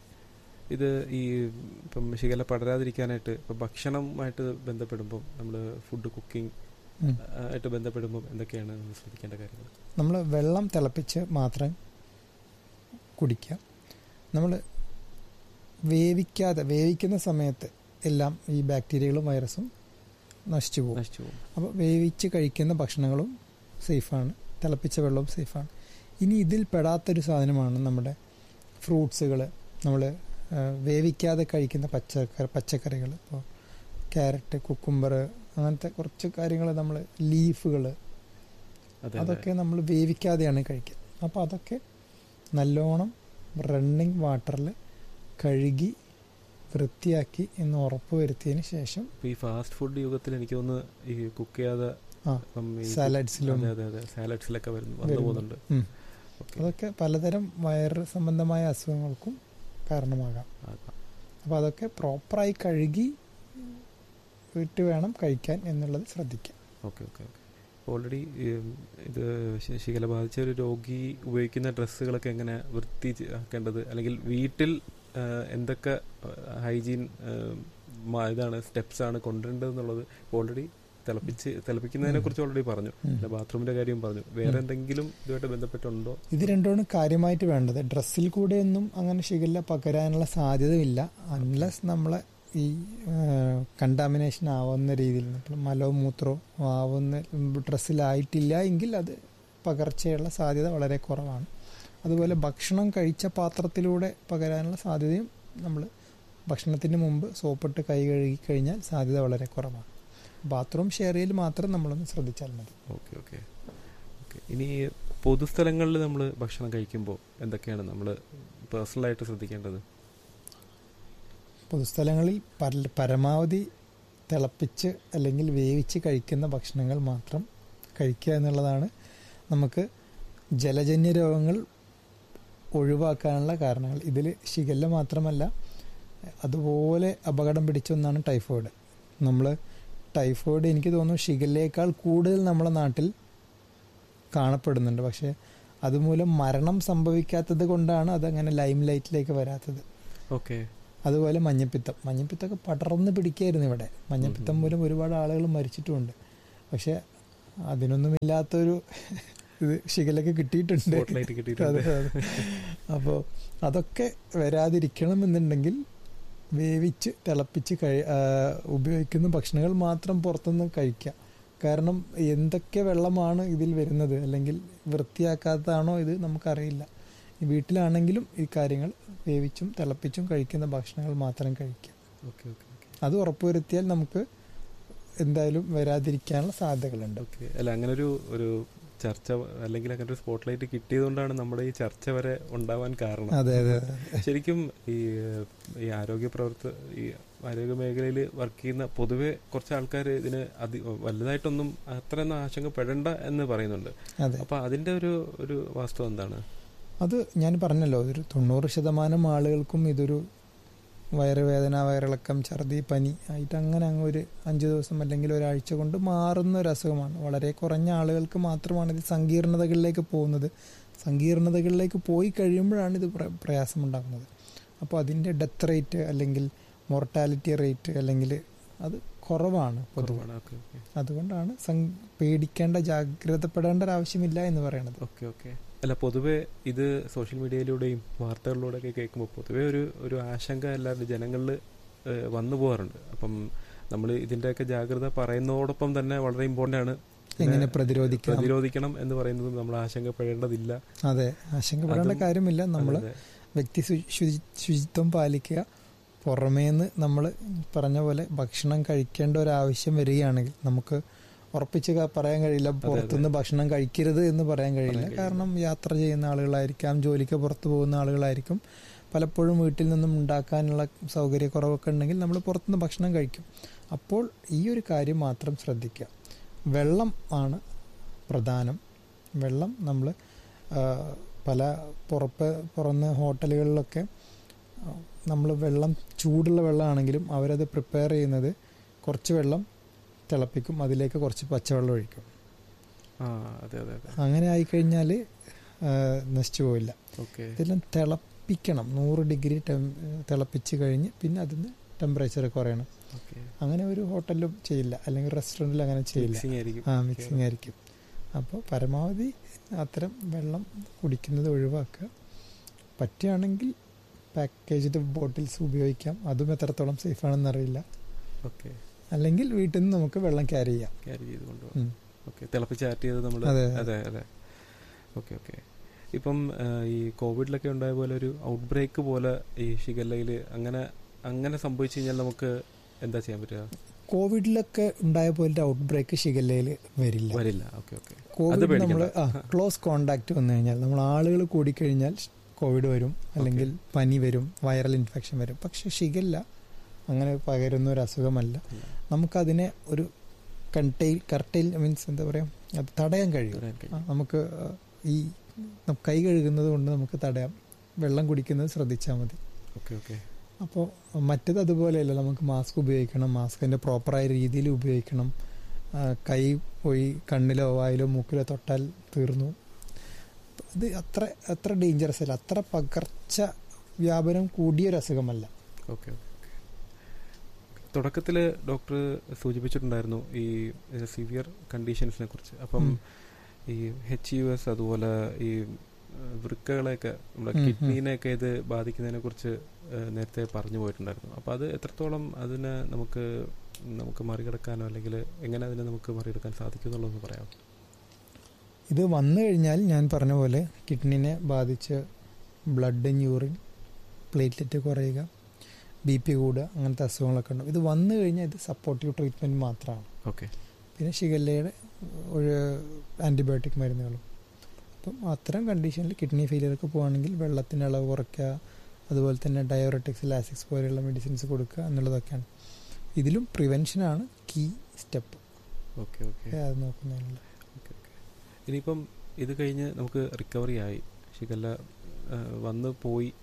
ഇത് ഈ ഇപ്പം ഷിഗല്ല പടരാതിരിക്കാനായിട്ട് ഇപ്പം ഭക്ഷണവുമായിട്ട് ബന്ധപ്പെടുമ്പോൾ നമ്മൾ ഫുഡ് കുക്കിംഗ് ഉം. ആയിട്ട് ബന്ധപ്പെടുമ്പോൾ എന്തൊക്കെയാണ് നമ്മൾ ശ്രദ്ധിക്കേണ്ട കാര്യങ്ങൾ നമ്മൾ വെള്ളം തിളപ്പിച്ച് മാത്രം കുടിക്കുക നമ്മൾ വേവിക്കാതെ വേവിക്കുന്ന സമയത്ത് എല്ലാം ഈ ബാക്ടീരിയകളും വൈറസും നശിച്ചു പോകും നശിച്ചു പോകും അപ്പോൾ വേവിച്ച് കഴിക്കുന്ന ഭക്ഷണങ്ങളും സേഫാണ് തിളപ്പിച്ച വെള്ളവും സേഫാണ് ഇനി ഇതിൽ പെടാത്തൊരു സാധനമാണ് നമ്മുടെ ഫ്രൂട്ട്സുകൾ നമ്മൾ വേവിക്കാതെ കഴിക്കുന്ന പച്ചക്കറി പച്ചക്കറികൾ ഇപ്പോൾ ക്യാരറ്റ് കുക്കുംബർ അങ്ങനത്തെ കുറച്ച് കാര്യങ്ങൾ നമ്മൾ ലീഫുകൾ അതെ അതെ അതൊക്കെ നമ്മൾ വേവിക്കാതെയാണ് കഴിക്കുക അപ്പോൾ അതൊക്കെ നല്ലോണം റണ്ണിങ് വാട്ടറിൽ കഴുകി വൃത്തിയാക്കി എന്ന് ഉറപ്പ് വരുത്തിയതിന് ശേഷം ഇപ്പൊ ഈ ഫാസ്റ്റ് ഫുഡ് യുഗത്തിൽ എനിക്ക് തോന്നുന്നു ഈ കുക്ക് ചെയ്യാതെ ആ ഇപ്പം ഈ സാലഡ്സിലും അതെ അതെ അതെ സാലഡ്സിലൊക്കെ വരുന്നു വന്നു വരുന്നു. പോകുന്നുണ്ട് ഉം. ഓക്കെ അതൊക്കെ പലതരം വയറ് സംബന്ധമായ അസുഖങ്ങൾക്കും കാരണമാകാം അപ്പോൾ അതൊക്കെ പ്രോപ്പറായി കഴുകി ഇട്ട് വേണം കഴിക്കാൻ എന്നുള്ളത് ശ്രദ്ധിക്കാം ഓക്കെ ഓക്കെ ഓക്കെ ഓൾറെഡി ഇത് ശി- ശിഖല ബാധിച്ച ഒരു രോഗി ഉപയോഗിക്കുന്ന ഡ്രസ്സുകളൊക്കെ എങ്ങനെ വൃത്തി ചെ- ആക്കേണ്ടത് അല്ലെങ്കിൽ വീട്ടിൽ ആ, എന്തൊക്കെ ഹൈജീൻ ഇതാണ് സ്റ്റെപ്സ് ആണ് കൊണ്ടുവരേണ്ടത് എന്നുള്ളത് ഓൾറെഡി തിളപ്പിച്ച് തിളപ്പിക്കുന്നതിനെ കുറിച്ച് ഓൾറെഡി പറഞ്ഞു ഉം. പിന്നെ ബാത്റൂമിന്റെ കാര്യം പറഞ്ഞു വേറെ എന്തെങ്കിലും ഇതുമായിട്ട് ബന്ധപ്പെട്ടുണ്ടോ ഇത് രണ്ടുമാണ് കാര്യമായിട്ട് വേണ്ടത് ഡ്രസ്സിൽ കൂടെയൊന്നും അങ്ങനെ ഷിഗല്ല പകരാനുള്ള സാധ്യതയില്ല അൺലെസ് നമ്മളെ ഈ കണ്ടാമിനേഷൻ ആവുന്ന രീതിയിൽ ഇപ്പോൾ മലോ മൂത്രോ ആവുന്ന ഡ്രസ്സിലായിട്ടില്ല എങ്കിൽ അത് പകർച്ചയുള്ള സാധ്യത വളരെ കുറവാണ് അതുപോലെ ഭക്ഷണം കഴിച്ച പാത്രത്തിലൂടെ പകരാനുള്ള സാധ്യതയും നമ്മൾ ഭക്ഷണത്തിന് മുമ്പ് സോപ്പിട്ട് കൈ കഴുകി കഴിഞ്ഞാൽ സാധ്യത വളരെ കുറവാണ് ബാത്റൂം ഷെയർ ചെയ്യൽ മാത്രം നമ്മളൊന്ന് ശ്രദ്ധിച്ചാൽ മതി ഓക്കെ ഓക്കെ ഓക്കെ ഇനി പൊതുസ്ഥലങ്ങളിൽ നമ്മൾ ഭക്ഷണം കഴിക്കുമ്പോൾ എന്തൊക്കെയാണ് നമ്മൾ പേഴ്സണലായിട്ട് ശ്രദ്ധിക്കേണ്ടത് പൊതുസ്ഥലങ്ങളിൽ പര- പരമാവധി തിളപ്പിച്ച് അല്ലെങ്കിൽ വേവിച്ച് കഴിക്കുന്ന ഭക്ഷണങ്ങൾ മാത്രം കഴിക്കുക എന്നുള്ളതാണ് നമുക്ക് ജലജന്യ രോഗങ്ങൾ ഒഴിവാക്കാനുള്ള കാരണങ്ങൾ ഇതിൽ ഷിഗല്ല മാത്രമല്ല അതുപോലെ അപകടം പിടിച്ച ഒന്നാണ് ടൈഫോയിഡ് നമ്മൾ ടൈഫോയിഡ് എനിക്ക് തോന്നുന്നു ഷിഗല്ലയേക്കാൾ കൂടുതൽ നമ്മുടെ നാട്ടിൽ കാണപ്പെടുന്നുണ്ട് പക്ഷേ അതുമൂലം മരണം സംഭവിക്കാത്തത് കൊണ്ടാണ് അതങ്ങനെ ലൈം ലൈറ്റിലേക്ക് വരാത്തത് ഓക്കെ അതുപോലെ മഞ്ഞപ്പിത്തം മഞ്ഞപ്പിത്തമൊക്കെ പടർന്ന് പിടിക്കായിരുന്നു ഇവിടെ മഞ്ഞപ്പിത്തം ഉം. മൂലം ഒരുപാട് ആളുകൾ മരിച്ചിട്ടുമുണ്ട് പക്ഷെ അതിനൊന്നുമില്ലാത്തൊരു ഇത് ഷിഗലൊക്കെ കിട്ടിയിട്ടുണ്ട് സ്പോട്ട്ലൈറ്റ് കിട്ടിയിട്ടുണ്ട് അതെ അതെ അപ്പോൾ അതൊക്കെ വരാതിരിക്കണമെന്നുണ്ടെങ്കിൽ വേവിച്ച് തിളപ്പിച്ച് കഴി ആ, ഉപയോഗിക്കുന്ന ഭക്ഷണങ്ങൾ മാത്രം പുറത്തുനിന്ന് കഴിക്കുക കാരണം എന്തൊക്കെ വെള്ളമാണ് ഇതിൽ വരുന്നത് അല്ലെങ്കിൽ വൃത്തിയാക്കാത്തതാണോ ഇത് നമുക്കറിയില്ല ഈ വീട്ടിലാണെങ്കിലും ഈ കാര്യങ്ങൾ വേവിച്ചും തിളപ്പിച്ചും കഴിക്കുന്ന ഭക്ഷണങ്ങൾ മാത്രം കഴിക്കുക ഓക്കെ ഓക്കെ ഓക്കെ അത് ഉറപ്പുവരുത്തിയാൽ നമുക്ക് എന്തായാലും വരാതിരിക്കാനുള്ള സാധ്യതകളുണ്ട് ഓക്കെ അല്ല അങ്ങനെ ഒരു ഒരു ചർച്ച അല്ലെങ്കിൽ അങ്ങനെ ഒരു സ്പോട്ട്ലൈറ്റ് കിട്ടിയതുകൊണ്ടാണ് നമ്മുടെ ഈ ചർച്ച വരെ ഉണ്ടാവാൻ കാരണം അതെ അതെ അതെ ശരിക്കും ഈ ഏഹ്, ഈ ആരോഗ്യ പ്രവർത്ത ഈ ആരോഗ്യ മേഖലയിൽ വർക്ക് ചെയ്യുന്ന പൊതുവെ കുറച്ച് ആൾക്കാർ ഇതിന് അതി വലുതായിട്ടൊന്നും അത്രയൊന്നും ആശങ്കപ്പെടേണ്ട എന്ന് പറയുന്നുണ്ട് അതെ അപ്പൊ അതിന്റെ ഒരു ഒരു വാസ്തവം എന്താണ് അത് ഞാൻ പറഞ്ഞല്ലോ ഒരു തൊണ്ണൂറ് ശതമാനം ആളുകൾക്കും ഇതൊരു വയറുവേദന വയറിളക്കം ഛർദി പനി ആയിട്ട് അങ്ങനെ അങ്ങ് ഒരു അഞ്ച് ദിവസം അല്ലെങ്കിൽ ഒരാഴ്ച കൊണ്ട് മാറുന്ന ഒരു അസുഖമാണ് വളരെ കുറഞ്ഞ ആളുകൾക്ക് മാത്രമാണ് ഇത് സങ്കീർണതകളിലേക്ക് പോകുന്നത് സങ്കീർണതകളിലേക്ക് പോയി കഴിയുമ്പോഴാണ് ഇത് പ്ര- പ്രയാസമുണ്ടാകുന്നത് അപ്പോൾ അതിൻ്റെ ഡെത്ത് റേറ്റ് അല്ലെങ്കിൽ മോർട്ടാലിറ്റി റേറ്റ് അല്ലെങ്കിൽ അത് കുറവാണ് പൊതുവെ കുറവാണ് ഓക്കെ ഓക്കെ അതുകൊണ്ടാണ് സം- പേടിക്കേണ്ട ജാഗ്രതപ്പെടേണ്ട ഒരു ആവശ്യമില്ല എന്ന് പറയുന്നത് ഓക്കെ ഓക്കെ അല്ല പൊതുവെ ഇത് സോഷ്യൽ മീഡിയയിലൂടെയും വാർത്തകളിലൂടെയൊക്കെ കേൾക്കുമ്പോൾ പൊതുവെ ഒരു ഒരു ആശങ്ക എല്ലാവരുടെ ജനങ്ങളിൽ ഏഹ്, വന്നു പോകാറുണ്ട് അപ്പം നമ്മൾ ഇതിൻ്റെയൊക്കെ ജാഗ്രത പറയുന്നതോടൊപ്പം തന്നെ വളരെ ഇമ്പോർട്ടൻ്റ് ആണ് ഇതിനെ എങ്ങനെ പ്രതിരോധിക്കാം പ്രതിരോധിക്കണം എന്ന് പറയുന്നത് നമ്മൾ ആശങ്കപ്പെടേണ്ടതില്ല അതെ ആശങ്കപ്പെടേണ്ട അതും- കാര്യമില്ല നമ്മൾ അതെ, വ്യക്തി ശു- ശുചി- ശുചിത്വം പാലിക്കുക പുറമേന്ന് നമ്മൾ പറഞ്ഞ പോലെ ഭക്ഷണം കഴിക്കേണ്ട ഒരു ആവശ്യം വരികയാണെങ്കിൽ നമുക്ക് ഉറപ്പിച്ച് ക- പറയാൻ കഴിയില്ല പുറത്തുനിന്ന് ഭക്ഷണം കഴിക്കരുത് എന്ന് പറയാൻ കഴിയില്ല കഴിയില്ല. കാരണം യാത്ര ചെയ്യുന്ന ആളുകളായിരിക്കാം ജോലിക്ക് പുറത്തു പോകുന്ന ആളുകളായിരിക്കും പലപ്പോഴും വീട്ടിൽ നിന്നും ഉണ്ടാക്കാനുള്ള സൗകര്യക്കുറവൊക്കെ ഉണ്ടെങ്കിൽ നമ്മൾ പുറത്തുനിന്ന് ഭക്ഷണം കഴിക്കും അപ്പോൾ ഈ ഒരു കാര്യം മാത്രം ശ്രദ്ധിക്കുക വെള്ളം ആണ് പ്രധാനം വെള്ളം നമ്മൾ പല പുറപ്പ് പുറന്ന് ഹോട്ടലുകളിലൊക്കെ നമ്മൾ വെള്ളം ചൂടുള്ള വെള്ളമാണെങ്കിലും അവരത് പ്രിപ്പയർ ചെയ്യുന്നത് കുറച്ച് വെള്ളം തിളപ്പിക്കും അതിലേക്ക് കുറച്ച് പച്ചവെള്ളം ഒഴിക്കും ആ അതെ അതെ അതെ അങ്ങനെ ആയിക്കഴിഞ്ഞാൽ നശിച്ചു പോവില്ല ഓക്കെ ഇതെല്ലാം തിളപ്പിക്കണം നൂറ് ഡിഗ്രി ടെം തിളപ്പിച്ച് കഴിഞ്ഞ് പിന്നെ അതിന് ടെമ്പറേച്ചർ കുറയണം ഓക്കെ അങ്ങനെ ഒരു ഹോട്ടലിലും ചെയ്യില്ല അല്ലെങ്കിൽ റെസ്റ്റോറൻറ്റിൽ അങ്ങനെ ചെയ്യില്ല മിക്സിംഗ് ആയിരിക്കും ആ മിക്സിംഗ് ആയിരിക്കും അപ്പോൾ പരമാവധി അത്തരം വെള്ളം കുടിക്കുന്നത് ഒഴിവാക്കുക പറ്റുകയാണെങ്കിൽ പാക്കേജ്ഡ് ബോട്ടിൽസ് ഉപയോഗിക്കാം അതും എത്രത്തോളം സേഫ് ആണെന്ന് അറിയില്ല ഓക്കെ അല്ലെങ്കിൽ വീട്ടിൽ നിന്ന് നമുക്ക് വെള്ളം ക്യാരി ചെയ്യാം ക്യാരി ചെയ്ത് കൊണ്ടുപോകാം ഉം. ഓക്കെ തിളപ്പിച്ച് ആറ്റ് ചെയ്ത് നമ്മൾ അതെ, അതെ അതെ ഓക്കെ ഓക്കെ ഇപ്പം ആ, ഈ കോവിഡിലൊക്കെ ഉണ്ടായ പോലെ ഒരു ഔട്ട് ബ്രേക്ക് പോലെ ഈ ഷിഗല്ലയിൽ അങ്ങനെ അങ്ങനെ സംഭവിച്ചു കഴിഞ്ഞാൽ നമുക്ക് എന്താ ചെയ്യാൻ പറ്റുക കോവിഡിലൊക്കെ ഉണ്ടായ പോലത്തെ ഔട്ട് ബ്രേക്ക് ഷിഗല്ലയിൽ വരില്ല വരില്ല ഓക്കെ ഓക്കെ അത് കോവിഡ് നമ്മൾ പേടിക്കണ്ട. ആ ക്ലോസ് കോണ്ടാക്ട് വന്നു കഴിഞ്ഞാൽ നമ്മൾ ആളുകൾ കൂടിക്കഴിഞ്ഞാൽ കോവിഡ് വരും അല്ലെങ്കിൽ പനി വരും വൈറൽ ഇൻഫെക്ഷൻ വരും പക്ഷെ ഷിഗല്ല അങ്ങനെ പകരുന്ന ഒരു അസുഖമല്ല നമുക്കതിനെ ഒരു കണ്ടെയിൽ കർട്ടയിൽ മീൻസ് എന്താ പറയുക അത് തടയാൻ കഴിയും തടയാൻ കഴിയും. ആ, നമുക്ക് ആ, ഈ നം- കൈ കഴുകുന്നത് കൊണ്ട് നമുക്ക് തടയാം വെള്ളം കുടിക്കുന്നത് ശ്രദ്ധിച്ചാൽ മതി ഓക്കെ ഓക്കെ അപ്പോൾ മറ്റത് അതുപോലെയല്ല നമുക്ക് മാസ്ക് ഉപയോഗിക്കണം മാസ്കിൻ്റെ പ്രോപ്പറായ രീതിയിൽ ഉപയോഗിക്കണം ആ, കൈ പോയി കണ്ണിലോ വായിലോ മൂക്കിലോ തൊട്ടാൽ തീർന്നു ഇത് അത്ര അത്ര ഡേഞ്ചറസ് അല്ല അത്ര പകർച്ച വ്യാപനം കൂടിയൊരു അസുഖമല്ല ഓക്കെ ഓക്കെ തുടക്കത്തിൽ ഡോക്ടർ സൂചിപ്പിച്ചിട്ടുണ്ടായിരുന്നു ഈ സിവിയർ കണ്ടീഷൻസിനെ കുറിച്ച് അപ്പം ഉം. ഈ എച്ച് യു എസ് അതുപോലെ ഈ ഏഹ്, വൃക്കകളെയൊക്കെ നമ്മുടെ ഉം, ഉം. കിഡ്നീനെയൊക്കെ ഇത് ബാധിക്കുന്നതിനെ കുറിച്ച് ഏഹ്, നേരത്തെ പറഞ്ഞു പോയിട്ടുണ്ടായിരുന്നു അപ്പോൾ അത് എത്രത്തോളം അതിനെ നമുക്ക് നമുക്ക് മറികടക്കാനോ അല്ലെങ്കിൽ എങ്ങനെ അതിനെ നമുക്ക് മറികടക്കാൻ സാധിക്കും എന്നുള്ളതൊന്ന് പറയാം ഇത് വന്നു കഴിഞ്ഞാൽ ഞാൻ പറഞ്ഞ പോലെ കിഡ്നിനെ ബാധിച്ച് ബ്ലഡ് യൂറിൻ പ്ലേറ്റ്ലെറ്റ് കുറയുക ബി പി കൂടുക അങ്ങനത്തെ അസുഖങ്ങളൊക്കെ ഉണ്ടാവും ഇത് വന്നു കഴിഞ്ഞാൽ ഇത് സപ്പോർട്ടീവ് ട്രീറ്റ്മെൻറ്റ് മാത്രമാണ് ഓക്കെ പിന്നെ ഷിഗല്ലയുടെ ഒരു ആൻറ്റിബയോട്ടിക് മരുന്നുകളും അപ്പം അത്തരം കണ്ടീഷനിൽ കിഡ്നി ഫെയിലിയറൊക്കെ പോവുകയാണെങ്കിൽ വെള്ളത്തിൻ്റെ അളവ് കുറയ്ക്കുക അതുപോലെ തന്നെ ഡയോറട്ടിക്സ് ലാസിക്സ് പോലെയുള്ള മെഡിസിൻസ് കൊടുക്കുക എന്നുള്ളതൊക്കെയാണ് ഇതിലും പ്രിവെൻഷനാണ് കീ സ്റ്റെപ്പ് ഓക്കെ ഓക്കെ അത് നോക്കുന്നതിനുള്ള ഓക്കെ ഓക്കെ ഇനിയിപ്പം ഇത് കഴിഞ്ഞ് നമുക്ക് റിക്കവറി ആയി ഷിഗല്ല ആ, വന്ന് പോയി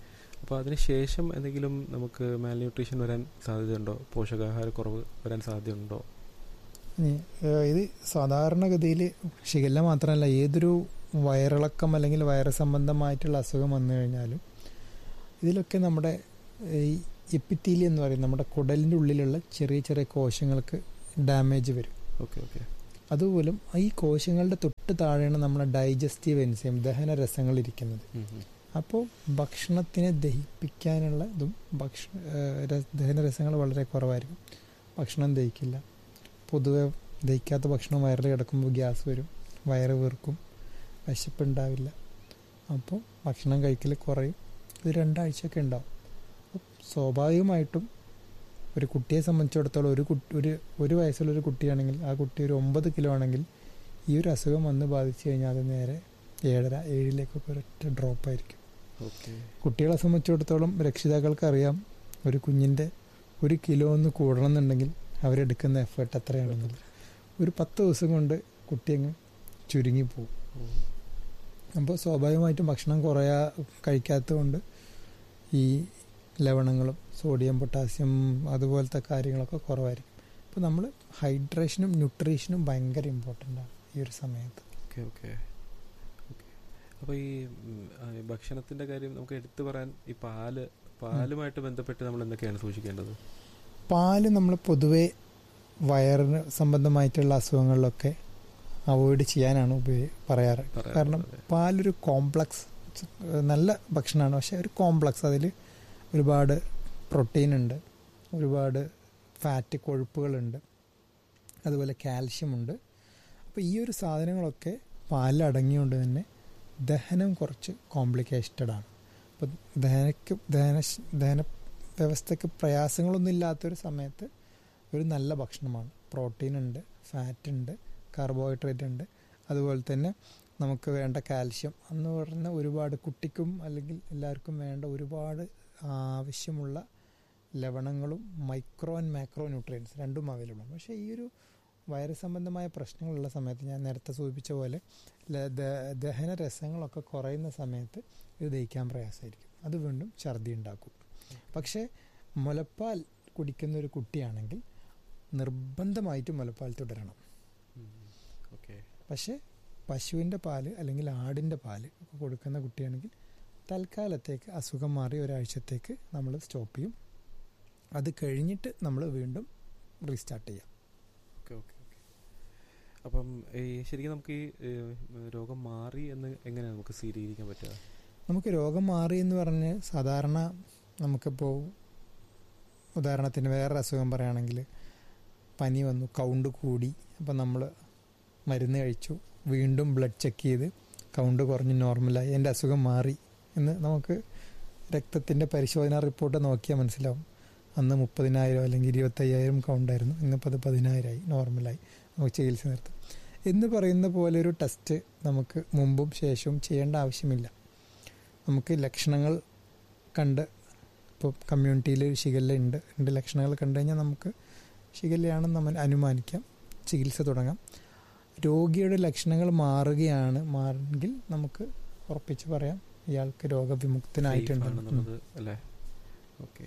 അപ്പോൾ അതിന് ശേഷം എന്തെങ്കിലും നമുക്ക് മാൽന്യൂട്രീഷൻ വരാൻ സാധ്യതയുണ്ടോ പോഷകാഹാരക്കുറവ് വരാൻ സാധ്യതയുണ്ടോ ഇനി, ഏഹ്, ഇത് സാധാരണഗതിയിൽ ഷിഗല്ല മാത്രമല്ല ഏതൊരു വയറിളക്കം അല്ലെങ്കിൽ വൈറസ് സംബന്ധമായിട്ടുള്ള അസുഖം വന്നു കഴിഞ്ഞാലും ഇതിലൊക്കെ നമ്മുടെ ഈ എപ്പിത്തീലി എന്ന് പറയും നമ്മുടെ കുടലിൻ്റെ ഉള്ളിലുള്ള ചെറിയ ചെറിയ കോശങ്ങൾക്ക് ഡാമേജ് വരും ഓക്കെ ഓക്കെ അതുപോലും ഈ കോശങ്ങളുടെ തൊട്ട് താഴെയാണ് നമ്മുടെ ഡൈജസ്റ്റീവ് എൻസൈം ദഹന രസങ്ങൾ ഇരിക്കുന്നത് അപ്പോൾ ഭക്ഷണത്തിനെ ദഹിപ്പിക്കാനുള്ള ഇതും ഭക്ഷണ ഏഹ് ര- ദഹനരസങ്ങൾ വളരെ കുറവായിരിക്കും ഭക്ഷണം ദഹിക്കില്ല പൊതുവെ ദഹിക്കാത്ത ഭക്ഷണം വയറിൽ കിടക്കുമ്പോൾ ഗ്യാസ് വരും വയറ് വീർക്കും വിശപ്പുണ്ടാവില്ല അപ്പോൾ ഭക്ഷണം കഴിക്കൽ കുറയും ഇത് രണ്ടാഴ്ചയൊക്കെ ഉണ്ടാവും അപ്പോൾ സ്വാഭാവികമായിട്ടും ഒരു കുട്ടിയെ സംബന്ധിച്ചിടത്തോളം ഒരു കുട്ടി ഒരു ഒരു വയസ്സുള്ള ഒരു കുട്ടിയാണെങ്കിൽ ആ കുട്ടി ഒരു ഒമ്പത് കിലോ ആണെങ്കിൽ ഈ ഒരു അസുഖം വന്ന് ബാധിച്ചു കഴിഞ്ഞാൽ അത് നേരെ ഏഴര ഏഴിലേക്കൊക്കെ ഒരൊറ്റ ഡ്രോപ്പ് ആയിരിക്കും ഓക്കെ കുട്ടികളെ സംബന്ധിച്ചിടത്തോളം രക്ഷിതാക്കൾക്ക് അറിയാം ഒരു കുഞ്ഞിൻ്റെ ഒരു കിലോ ഒന്ന് കൂടണം എന്നുണ്ടെങ്കിൽ അവരെടുക്കുന്ന എഫേർട്ട് എത്രയാണെന്നുള്ളത് ഒരു പത്ത് ദിവസം കൊണ്ട് കുട്ടി അങ്ങ് ചുരുങ്ങിപ്പോവും അപ്പോൾ സ്വാഭാവികമായിട്ടും ഭക്ഷണം കുറയാ കഴിക്കാത്തതുകൊണ്ട് ഈ ലവണങ്ങളും സോഡിയം പൊട്ടാസ്യം അതുപോലത്തെ കാര്യങ്ങളൊക്കെ കുറവായിരിക്കും അപ്പോൾ നമ്മൾ ഹൈഡ്രേഷനും ന്യൂട്രീഷനും ഭയങ്കര ഇമ്പോർട്ടൻ്റ് ആണ് ഈ ഒരു സമയത്ത് ഓക്കെ ഓക്കെ ഓക്കെ അപ്പോൾ ഈ ഉം, ആ, ഈ ഭക്ഷണത്തിന്റെ കാര്യം നമുക്ക് എടുത്തു പറയാൻ ഈ പാല് പാലുമായിട്ട് ബന്ധപ്പെട്ട് നമ്മൾ എന്തൊക്കെയാണ് സൂക്ഷിക്കേണ്ടത് പാല് നമ്മൾ പൊതുവെ വയറിന് സംബന്ധമായിട്ടുള്ള അസുഖങ്ങളിലൊക്കെ അവോയ്ഡ് ചെയ്യാനാണ് ഉപയോഗി പറയാറ് പറയാറ്, കാരണം അതെ. പാലൊരു കോംപ്ലക്സ് നല്ല ഭക്ഷണമാണ് പക്ഷെ ഒരു കോംപ്ലക്സ് അതിൽ ഒരുപാട് പ്രോട്ടീൻ ഉണ്ട് ഒരുപാട് ഫാറ്റ് കൊഴുപ്പുകളുണ്ട് അതുപോലെ കാൽഷ്യം ഉണ്ട് അപ്പോൾ ഈ ഒരു സാധനങ്ങളൊക്കെ പാലിൽ അടങ്ങിയുകൊണ്ട് തന്നെ ദഹനം കുറച്ച് കോംപ്ലിക്കേറ്റഡ് ആണ് അപ്പോൾ ദഹനക്ക് ദഹന ദഹന വ്യവസ്ഥയ്ക്ക് പ്രയാസങ്ങളൊന്നും ഇല്ലാത്തൊരു സമയത്ത് ഒരു നല്ല ഭക്ഷണമാണ് പ്രോട്ടീൻ ഉണ്ട് ഫാറ്റ് ഉണ്ട് കാർബോഹൈഡ്രേറ്റ് ഉണ്ട് അതുപോലെ തന്നെ നമുക്ക് വേണ്ട കാൽഷ്യം എന്ന് പറഞ്ഞ ഒരുപാട് കുട്ടിക്കും അല്ലെങ്കിൽ എല്ലാവർക്കും വേണ്ട ഒരുപാട് ആവശ്യമുള്ള ലവണങ്ങളും മൈക്രോ ആൻഡ് മാക്രോ ന്യൂട്രിയൻസ് രണ്ടും അവൈലബിൾ ആണ് പക്ഷേ ഈ ഒരു വൈറസ് സംബന്ധമായ പ്രശ്നങ്ങളുള്ള സമയത്ത് ഞാൻ നേരത്തെ സൂചിപ്പിച്ച പോലെ ല- ദ- ദഹന രസങ്ങളൊക്കെ കുറയുന്ന സമയത്ത് ഇത് ദഹിക്കാൻ പ്രയാസമായിരിക്കും അത് വീണ്ടും ഛർദി ഉണ്ടാക്കും പക്ഷേ മുലപ്പാൽ കുടിക്കുന്ന ഒരു കുട്ടിയാണെങ്കിൽ നിർബന്ധമായിട്ടും മുലപ്പാൽ തുടരണം ഓക്കെ പക്ഷേ പശുവിൻ്റെ പാല് അല്ലെങ്കിൽ ആടിൻ്റെ പാല് ഒക്കെ കൊടുക്കുന്ന കുട്ടിയാണെങ്കിൽ തൽക്കാലത്തേക്ക് അസുഖം മാറി ഒരാഴ്ചത്തേക്ക് നമ്മൾ സ്റ്റോപ്പ് ചെയ്യും അത് കഴിഞ്ഞിട്ട് നമ്മൾ വീണ്ടും റീസ്റ്റാർട്ട് ചെയ്യാം ഓക്കെ ഓക്കെ ഓക്കെ അപ്പം ഈ ശരിക്കും നമുക്ക് ഈ ഏഹ്, രോഗം മാറി എന്ന് എങ്ങനെ നമുക്ക് സ്ഥിരീകരിക്കാൻ പറ്റുക നമുക്ക് രോഗം മാറി എന്ന് പറഞ്ഞ് സാധാരണ നമുക്കിപ്പോൾ ഉദാഹരണത്തിന് വേറൊരു അസുഖം പറയുകയാണെങ്കിൽ പനി വന്നു കൗണ്ട് കൂടി അപ്പം നമ്മൾ മരുന്ന് കഴിച്ചു വീണ്ടും ബ്ലഡ് ചെക്ക് ചെയ്ത് കൗണ്ട് കുറഞ്ഞ് നോർമലായി എൻ്റെ അസുഖം മാറി എന്ന് നമുക്ക് രക്തത്തിൻ്റെ പരിശോധനാ റിപ്പോർട്ട് നോക്കിയാൽ മനസ്സിലാവും അന്ന് മുപ്പതിനായിരം അല്ലെങ്കിൽ ഇരുപത്തയ്യായിരം കൗണ്ടായിരുന്നു ഇന്നിപ്പോൾ അത് പതിനായിരമായി നോർമലായി നമുക്ക് ചികിത്സ നിർത്താം എന്ന് പറയുന്ന പോലെ ഒരു ടെസ്റ്റ് നമുക്ക് മുമ്പും ശേഷവും ചെയ്യേണ്ട ആവശ്യമില്ല നമുക്ക് ലക്ഷണങ്ങൾ കണ്ട് ഇപ്പോൾ കമ്മ്യൂണിറ്റിയിൽ ഷിഗല്ല ഉണ്ട് രണ്ട് ലക്ഷണങ്ങൾ കണ്ടു കഴിഞ്ഞാൽ നമുക്ക് ഷിഗല്ലയാണെന്ന് നമ്മൾ അനുമാനിക്കാം ചികിത്സ തുടങ്ങാം രോഗിയുടെ ലക്ഷണങ്ങൾ മാറുകയാണ് മാറെങ്കിൽ നമുക്ക് ഉറപ്പിച്ച് പറയാം ഇയാൾക്ക് രോഗവിമുക്തനായിട്ടുണ്ട് ഉം. ആണെന്നുള്ളത് അല്ലേ ഓക്കെ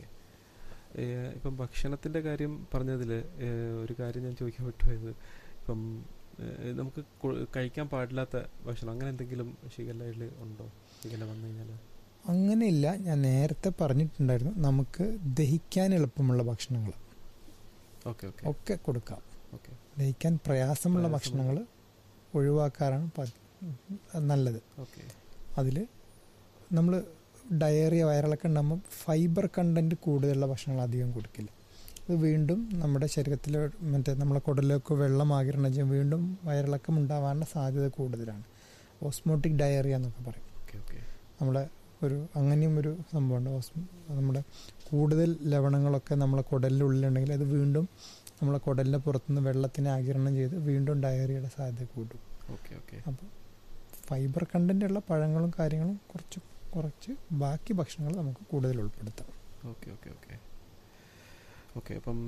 ഇപ്പം ഭക്ഷണത്തിന്റെ കാര്യം പറഞ്ഞതിൽ ഒരു കാര്യം ഞാൻ ചോദിക്കാൻ വിട്ടുപോയത് ഇപ്പം ഏഹ്, നമുക്ക് കൊ- കഴിക്കാൻ പാടില്ലാത്ത ഭക്ഷണം അങ്ങനെ എന്തെങ്കിലും ഷിഗല്ലയിൽ ഉണ്ടോ ഷിഗല്ല വന്നു കഴിഞ്ഞാൽ അങ്ങനെയില്ല ഞാൻ നേരത്തെ പറഞ്ഞിട്ടുണ്ടായിരുന്നു നമുക്ക് ദഹിക്കാൻ എളുപ്പമുള്ള ഭക്ഷണങ്ങൾ ഓക്കെ ഓക്കെ ഒക്കെ കൊടുക്കാം ഓക്കെ ദഹിക്കാൻ പ്രയാസമുള്ള പ്രയാസമുള്ള- ഭക്ഷണങ്ങൾ ഒഴിവാക്കാറാണ് പ- നല്ലത് ഓക്കെ അതിൽ നമ്മൾ ഡയറിയ വയറിളക്കം ഉണ്ടാകുമ്പോൾ ഫൈബർ കണ്ടൻറ്റ് കൂടുതലുള്ള ഭക്ഷണങ്ങൾ അധികം കൊടുക്കില്ല അത് വീണ്ടും നമ്മുടെ ശരീരത്തിൽ മറ്റേ നമ്മളെ കുടലിലേക്ക് വെള്ളം ആകിരണം ചെയ്യും വീണ്ടും വയറിളക്കം ഉണ്ടാവാനുള്ള സാധ്യത കൂടുതലാണ് ഓസ്മോട്ടിക് ഡയറിയ എന്നൊക്കെ പറയും ഓക്കെ ഓക്കെ നമ്മുടെ ഒരു അങ്ങനെയും ഒരു സംഭവമുണ്ട് ഓസ്മോ നമ്മുടെ കൂടുതൽ ലവണങ്ങളൊക്കെ നമ്മളെ കുടലിൻ്റെ ഉള്ളിലുണ്ടെങ്കിൽ അത് വീണ്ടും നമ്മളെ കുടലിൻ്റെ പുറത്തുനിന്ന് വെള്ളത്തിനെ ആകിരണം ചെയ്ത് വീണ്ടും ഡയറിയയുടെ സാധ്യത കൂട്ടും ഓക്കെ ഓക്കെ അപ്പോൾ ഫൈബർ കണ്ടൻ്റ് ഉള്ള പഴങ്ങളും കാര്യങ്ങളും കുറച്ച് കുറച്ച് ബാക്കി ഭക്ഷണങ്ങൾ നമുക്ക് കൂടുതൽ ഉൾപ്പെടുത്താം ഓക്കെ ഓക്കെ ഓക്കെ ഓക്കെ അപ്പം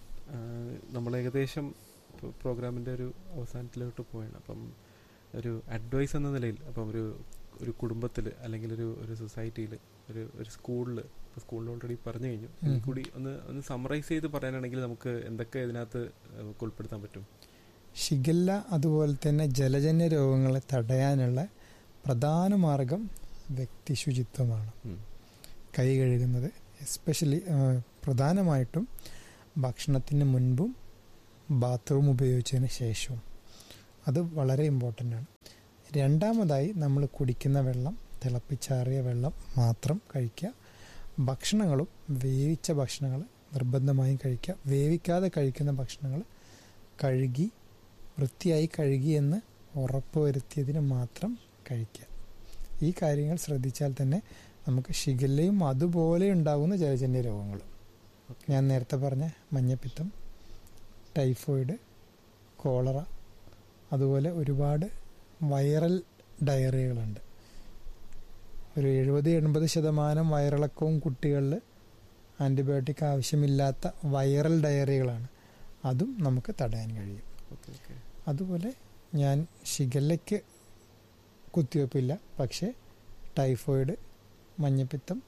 നമ്മൾ ഏകദേശം പ്രോഗ്രാമിൻ്റെ ഒരു അവസാനത്തിലോട്ട് പോയാണ് അപ്പം ഒരു അഡ്വൈസ് എന്ന നിലയിൽ അപ്പം ഒരു ഒരു കുടുംബത്തിൽ അല്ലെങ്കിൽ ഒരു ഒരു സൊസൈറ്റിയിൽ ഒരു ഒരു സ്കൂളിൽ ഇപ്പോൾ സ്കൂളിൽ ഓൾറെഡി പറഞ്ഞു കഴിഞ്ഞു ഉം. ഇതിൽ കൂടി ഒന്ന് ഒന്ന് സമറൈസ് ചെയ്ത് പറയാനാണെങ്കിൽ നമുക്ക് എന്തൊക്കെ ഇതിനകത്ത് നമുക്ക് ഉൾപ്പെടുത്താൻ പറ്റും ഷിഗല്ല അതുപോലെ തന്നെ ജലജന്യ രോഗങ്ങളെ തടയാനുള്ള പ്രധാന മാർഗം വ്യക്തി ശുചിത്വമാണ് ഉം. കൈ കഴുകുന്നത് എസ്പെഷ്യലി പ്രധാനമായിട്ടും ഭക്ഷണത്തിന് മുൻപും ബാത്റൂം ഉപയോഗിച്ചതിന് ശേഷവും അത് വളരെ ഇമ്പോർട്ടൻ്റ് ആണ് രണ്ടാമതായി നമ്മൾ കുടിക്കുന്ന വെള്ളം തിളപ്പിച്ചാറിയ വെള്ളം മാത്രം കഴിക്കുക ഭക്ഷണങ്ങളും വേവിച്ച ഭക്ഷണങ്ങൾ നിർബന്ധമായും കഴിക്കുക വേവിക്കാതെ കഴിക്കുന്ന ഭക്ഷണങ്ങൾ കഴുകി വൃത്തിയായി കഴുകി എന്ന് ഉറപ്പുവരുത്തിയതിന് മാത്രം കഴിക്കുക ഈ കാര്യങ്ങൾ ശ്രദ്ധിച്ചാൽ തന്നെ നമുക്ക് ഷിഗല്ലയും അതുപോലെ ഉണ്ടാകുന്ന ജലജന്യ രോഗങ്ങളും ഞാൻ നേരത്തെ പറഞ്ഞ മഞ്ഞപ്പിത്തം ടൈഫോയിഡ് കോളറ അതുപോലെ ഒരുപാട് വൈറൽ ഡയറിയകളുണ്ട് ഒരു എഴുപത് എൺപത് ശതമാനം വയറിളക്കവും കുട്ടികളിൽ ആൻറ്റിബയോട്ടിക് ആവശ്യമില്ലാത്ത വൈറൽ ഡയറികളാണ് അതും നമുക്ക് തടയാൻ കഴിയും ഓക്കെ ഓക്കെ അതുപോലെ ഞാൻ ഷിഗല്ലയ്ക്ക് കുത്തിവയ്പ്പില്ല പക്ഷേ ടൈഫോയിഡ് മഞ്ഞപ്പിത്തം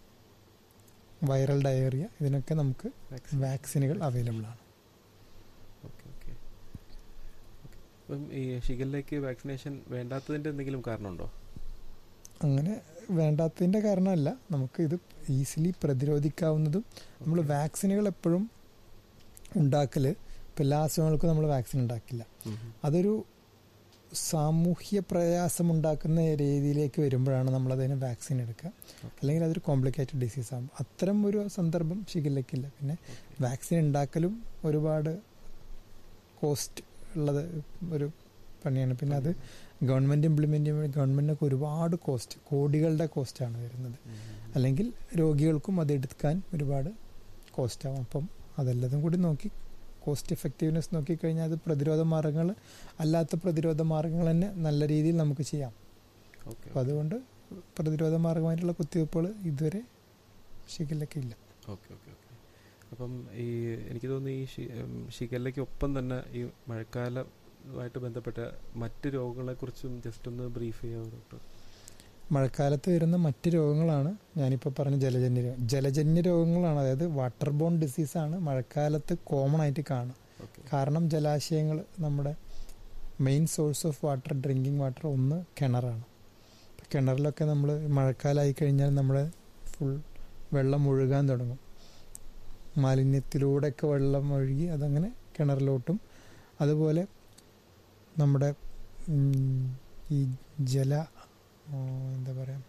വൈറൽ ഡയറിയ ഇതിനൊക്കെ നമുക്ക് വാക്സിനുകൾ അവൈലബിൾ ആണ് ഓക്കെ ഓക്കെ ഓക്കെ അപ്പം ഈ ഷിഗല്ലയ്ക്ക് വാക്സിനേഷൻ വേണ്ടാത്തതിൻ്റെ എന്തെങ്കിലും കാരണമുണ്ടോ അങ്ങനെ വേണ്ടാത്തതിൻ്റെ കാരണമല്ല നമുക്ക് ഇത് ഈസിലി പ്രതിരോധിക്കാവുന്നതും നമ്മൾ വാക്സിനുകൾ എപ്പോഴും ഉണ്ടാക്കൽ ഇപ്പം എല്ലാ അസുഖങ്ങൾക്കും നമ്മൾ വാക്സിൻ ഉണ്ടാക്കില്ല ഉം. അതൊരു സാമൂഹ്യ പ്രയാസമുണ്ടാക്കുന്ന രീതിയിലേക്ക് വരുമ്പോഴാണ് നമ്മൾ അതിന് വാക്സിൻ എടുക്കുക അല്ലെങ്കിൽ അതൊരു കോംപ്ലിക്കേറ്റഡ് ഡിസീസ് ആകും അത്തരം ഒരു സന്ദർഭം ഷിഗല്ലയ്ക്കില്ല പിന്നെ വാക്സിൻ ഉണ്ടാക്കലും ഒരുപാട് കോസ്റ്റ് ഉള്ളത് ഒരു പണിയാണ് പിന്നെ അത് ഗവൺമെൻറ് ഇംപ്ലിമെൻ്റ് ചെയ്യുമ്പോൾ ഗവൺമെൻറ്റിനൊക്കെ ഒരുപാട് കോസ്റ്റ് കോടികളുടെ കോസ്റ്റാണ് വരുന്നത് അല്ലെങ്കിൽ രോഗികൾക്കും അത് എടുക്കാൻ ഒരുപാട് കോസ്റ്റ് ആവും അപ്പം അതെല്ലതും കൂടി നോക്കി കോസ്റ്റ് എഫക്റ്റീവ്നെസ് നോക്കിക്കഴിഞ്ഞാൽ അത് പ്രതിരോധ മാർഗങ്ങൾ അല്ലാത്ത പ്രതിരോധ മാർഗങ്ങൾ തന്നെ നല്ല രീതിയിൽ നമുക്ക് ചെയ്യാം ഓക്കെ അപ്പം അതുകൊണ്ട് പ്രതിരോധ മാർഗമായിട്ടുള്ള കുത്തിവയ്പ്പുകൾ ഇതുവരെ ഷിഗല്ലയ്ക്ക് ഇല്ല ഓക്കെ ഓക്കെ ഓക്കെ അപ്പം ഈ എനിക്ക് തോന്നുന്നു ഈ ഷി- ഉം, ഷിഗല്ലയ്ക്ക് ഒപ്പം തന്നെ ഈ മഴക്കാലമായിട്ട് ബന്ധപ്പെട്ട മറ്റ് രോഗങ്ങളെക്കുറിച്ചും ജസ്റ്റ് ഒന്ന് ബ്രീഫ് ചെയ്യാമോ ഡോക്ടർ മഴക്കാലത്ത് വരുന്ന മറ്റ് രോഗങ്ങളാണ് ഞാനിപ്പോൾ പറഞ്ഞ ജലജന്യ രോഗം ജലജന്യ രോഗങ്ങളാണ് അതായത് വാട്ടർ ബോൺ ഡിസീസാണ് മഴക്കാലത്ത് കോമൺ ആയിട്ട് കാണുക ഓക്കെ കാരണം ജലാശയങ്ങൾ നമ്മുടെ main source of water drinking water ഒന്ന് കിണറാണ് ഇപ്പം കിണറിലൊക്കെ നമ്മൾ മഴക്കാലമായി കഴിഞ്ഞാൽ നമ്മുടെ ഫുൾ വെള്ളം ഒഴുകാൻ തുടങ്ങും മാലിന്യത്തിലൂടെയൊക്കെ വെള്ളം ഒഴുകി അതങ്ങനെ കിണറിലോട്ടും അതുപോലെ നമ്മുടെ ഉം, ഈ ജല ആ, എന്താ പറയുക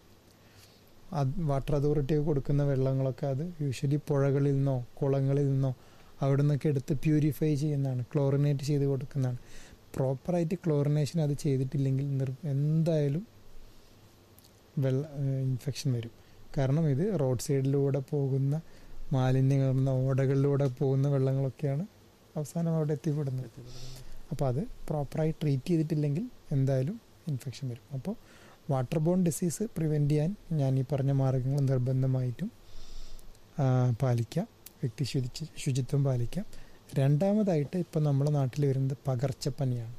വാട്ടർ അതോറിറ്റി കൊടുക്കുന്ന വെള്ളങ്ങളൊക്കെ അത് യൂഷ്വലി പുഴകളിൽ നിന്നോ കുളങ്ങളിൽ നിന്നോ അവിടെ നിന്നൊക്കെ എടുത്ത് പ്യൂരിഫൈ ചെയ്യുന്നതാണ് ക്ലോറിനേറ്റ് ചെയ്ത് കൊടുക്കുന്നതാണ് പ്രോപ്പറായിട്ട് ക്ലോറിനേഷൻ അത് ചെയ്തിട്ടില്ലെങ്കിൽ നിർ എന്തായാലും വെള്ള ഇൻഫെക്ഷൻ വരും കാരണം ഇത് റോഡ് സൈഡിലൂടെ പോകുന്ന മാലിന്യങ്ങൾ ഓടകളിലൂടെ പോകുന്ന വെള്ളങ്ങളൊക്കെയാണ് അവസാനം അവിടെ എത്തിപ്പെടുന്നത് അപ്പോൾ അത് പ്രോപ്പറായി ട്രീറ്റ് ചെയ്തിട്ടില്ലെങ്കിൽ എന്തായാലും ഇൻഫെക്ഷൻ വരും അപ്പോൾ വാട്ടർ ബോൺ ഡിസീസ് പ്രിവെൻറ്റ് ചെയ്യാൻ ഞാൻ ഈ പറഞ്ഞ മാർഗങ്ങൾ നിർബന്ധമായിട്ടും ആ, പാലിക്കാം വ്യക്തി ശുചി ശുചിത്വം പാലിക്കാം രണ്ടാമതായിട്ട് ഇപ്പം നമ്മുടെ നാട്ടിൽ വരുന്നത് പകർച്ചപ്പനിയാണ്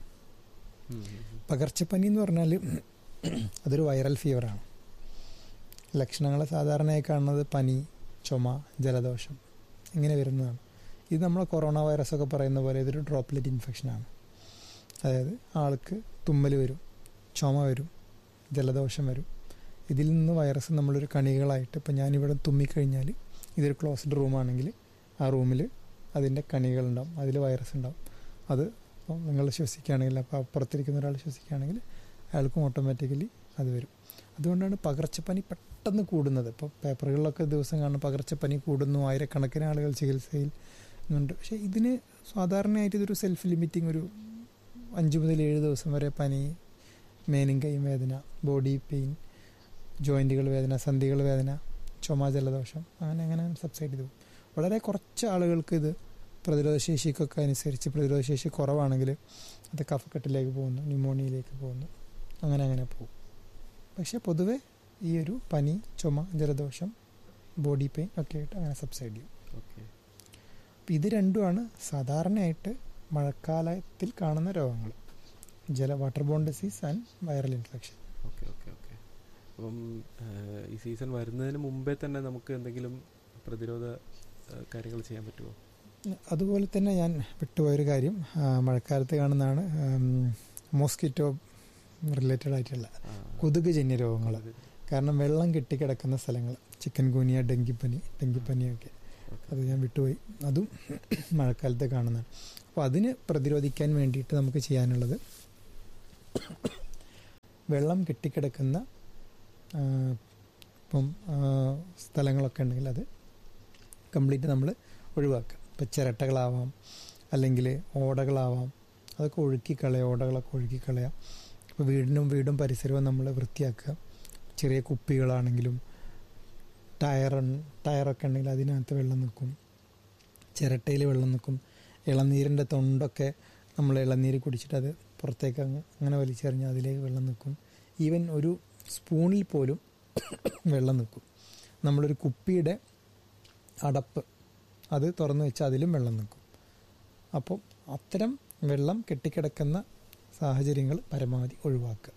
പകർച്ചപ്പനി എന്ന് പറഞ്ഞാൽ അതൊരു വൈറൽ ഫീവറാണ് ലക്ഷണങ്ങൾ സാധാരണയായി കാണുന്നത് പനി ചുമ ജലദോഷം ഇങ്ങനെ വരുന്നതാണ് ഇത് നമ്മൾ കൊറോണ വൈറസ് ഒക്കെ പറയുന്ന പോലെ ഇതൊരു ഡ്രോപ്ലെറ്റ് ഇൻഫെക്ഷനാണ് അതായത് ആൾക്ക് തുമ്മൽ വരും ചുമ വരും ജലദോഷം വരും ഇതിൽ നിന്ന് വൈറസ് നമ്മളൊരു കണികളായിട്ട് ഇപ്പം ഞാനിവിടെ തുമ്മിക്കഴിഞ്ഞാൽ ഇതൊരു ക്ലോസ്ഡ് റൂമാണെങ്കിൽ ആ റൂമിൽ അതിൻ്റെ കണികളുണ്ടാവും അതിൽ വൈറസ് ഉണ്ടാവും അത് ഇപ്പം നിങ്ങൾ ശ്വസിക്കുകയാണെങ്കിൽ അപ്പോൾ അപ്പുറത്തിരിക്കുന്ന ഒരാൾ ശ്വസിക്കുകയാണെങ്കിൽ അയാൾക്കും ഓട്ടോമാറ്റിക്കലി അത് വരും അതുകൊണ്ടാണ് പകർച്ചപ്പനി പെട്ടെന്ന് കൂടുന്നത് ഇപ്പോൾ പേപ്പറുകളിലൊക്കെ ദിവസം കാണുന്ന പകർച്ചപ്പനി കൂടുന്നു ആയിരക്കണക്കിന് ആളുകൾ ചികിത്സയിൽ ഉണ്ട് പക്ഷേ ഇതിന് സാധാരണയായിട്ട് ഇതൊരു സെൽഫ് ലിമിറ്റിംഗ് ഒരു അഞ്ച് മുതൽ ഏഴ് ദിവസം വരെ പനി മേനും കൈയും വേദന ബോഡി പെയിൻ ജോയിൻറ്റുകൾ വേദന സന്ധികൾ വേദന ചുമ ജലദോഷം അങ്ങനെ അങ്ങനെ സബ്സൈഡ് ചെയ്തു പോകും വളരെ കുറച്ച് ആളുകൾക്ക് ഇത് പ്രതിരോധശേഷിക്കൊക്കെ അനുസരിച്ച് പ്രതിരോധശേഷി കുറവാണെങ്കിൽ അത് കഫക്കെട്ടിലേക്ക് പോകുന്നു ന്യൂമോണിയയിലേക്ക് പോകുന്നു അങ്ങനെ അങ്ങനെ പോകും പക്ഷേ പൊതുവെ ഈ ഒരു പനി ചുമ ജലദോഷം ബോഡി പെയിൻ ഒക്കെ ആയിട്ട് അങ്ങനെ സബ്സൈഡ് ചെയ്യും ഓക്കെ അപ്പം ഇത് രണ്ടുമാണ് സാധാരണയായിട്ട് മഴക്കാലത്തിൽ കാണുന്ന രോഗങ്ങൾ ജല waterborne disease and viral infection okay okay okay അപ്പം ഏഹ്, ഈ സീസൺ വരുന്നതിന് മുമ്പേ തന്നെ നമുക്ക് എന്തെങ്കിലും പ്രതിരോധ ഏഹ്, കാര്യങ്ങൾ ചെയ്യാൻ പറ്റുമോ അതുപോലെ തന്നെ ഞാൻ വിട്ടുപോയൊരു കാര്യം ആ, മഴക്കാലത്ത് കാണുന്നതാണ് മോസ്കിറ്റോ റിലേറ്റഡ് ആയിട്ടുള്ള ആ, കൊതുക് ജന്യ രോഗങ്ങൾ അത് കാരണം വെള്ളം കെട്ടിക്കിടക്കുന്ന സ്ഥലങ്ങൾ ചിക്കൻ ഗുനിയ ഡെങ്കിപ്പനി ഡെങ്കിപ്പനിയൊക്കെ അത് ഞാൻ വിട്ടുപോയി അതും മഴക്കാലത്ത് കാണുന്നതാണ് അപ്പോൾ അതിന് പ്രതിരോധിക്കാൻ വേണ്ടിയിട്ട് നമുക്ക് ചെയ്യാനുള്ളത് വെള്ളം കെട്ടിക്കിടക്കുന്ന ആ, ഇപ്പം ആ, സ്ഥലങ്ങളൊക്കെ ഉണ്ടെങ്കിൽ അത് കംപ്ലീറ്റ് നമ്മൾ ഒഴിവാക്കുക ഇപ്പം ചിരട്ടകളാവാം അല്ലെങ്കിൽ ഓടകളാവാം അതൊക്കെ ഒഴുക്കിക്കളയുക ഓടകളൊക്കെ ഒഴുക്കിക്കളയുക ഇപ്പോൾ വീടിനും വീടും പരിസരവും നമ്മൾ വൃത്തിയാക്കുക ചെറിയ കുപ്പികളാണെങ്കിലും ടയർ ടയറൊക്കെ ഉണ്ടെങ്കിൽ അതിനകത്ത് വെള്ളം നിൽക്കും ചിരട്ടയിൽ വെള്ളം നിൽക്കും ഇളനീരിൻ്റെ തൊണ്ടൊക്കെ നമ്മൾ ഇളനീര് കുടിച്ചിട്ട് അത് പുറത്തേക്ക് അങ്ങ് അങ്ങനെ വലിച്ചെറിഞ്ഞ് അതിലേക്ക് വെള്ളം നിൽക്കും ഈവൻ ഒരു സ്പൂണിൽ പോലും വെള്ളം നിൽക്കും നമ്മളൊരു കുപ്പിയുടെ അടപ്പ് അത് തുറന്നു വെച്ചാൽ അതിലും വെള്ളം നിൽക്കും അപ്പം അത്തരം വെള്ളം കെട്ടിക്കിടക്കുന്ന സാഹചര്യങ്ങൾ പരമാവധി ഒഴിവാക്കുക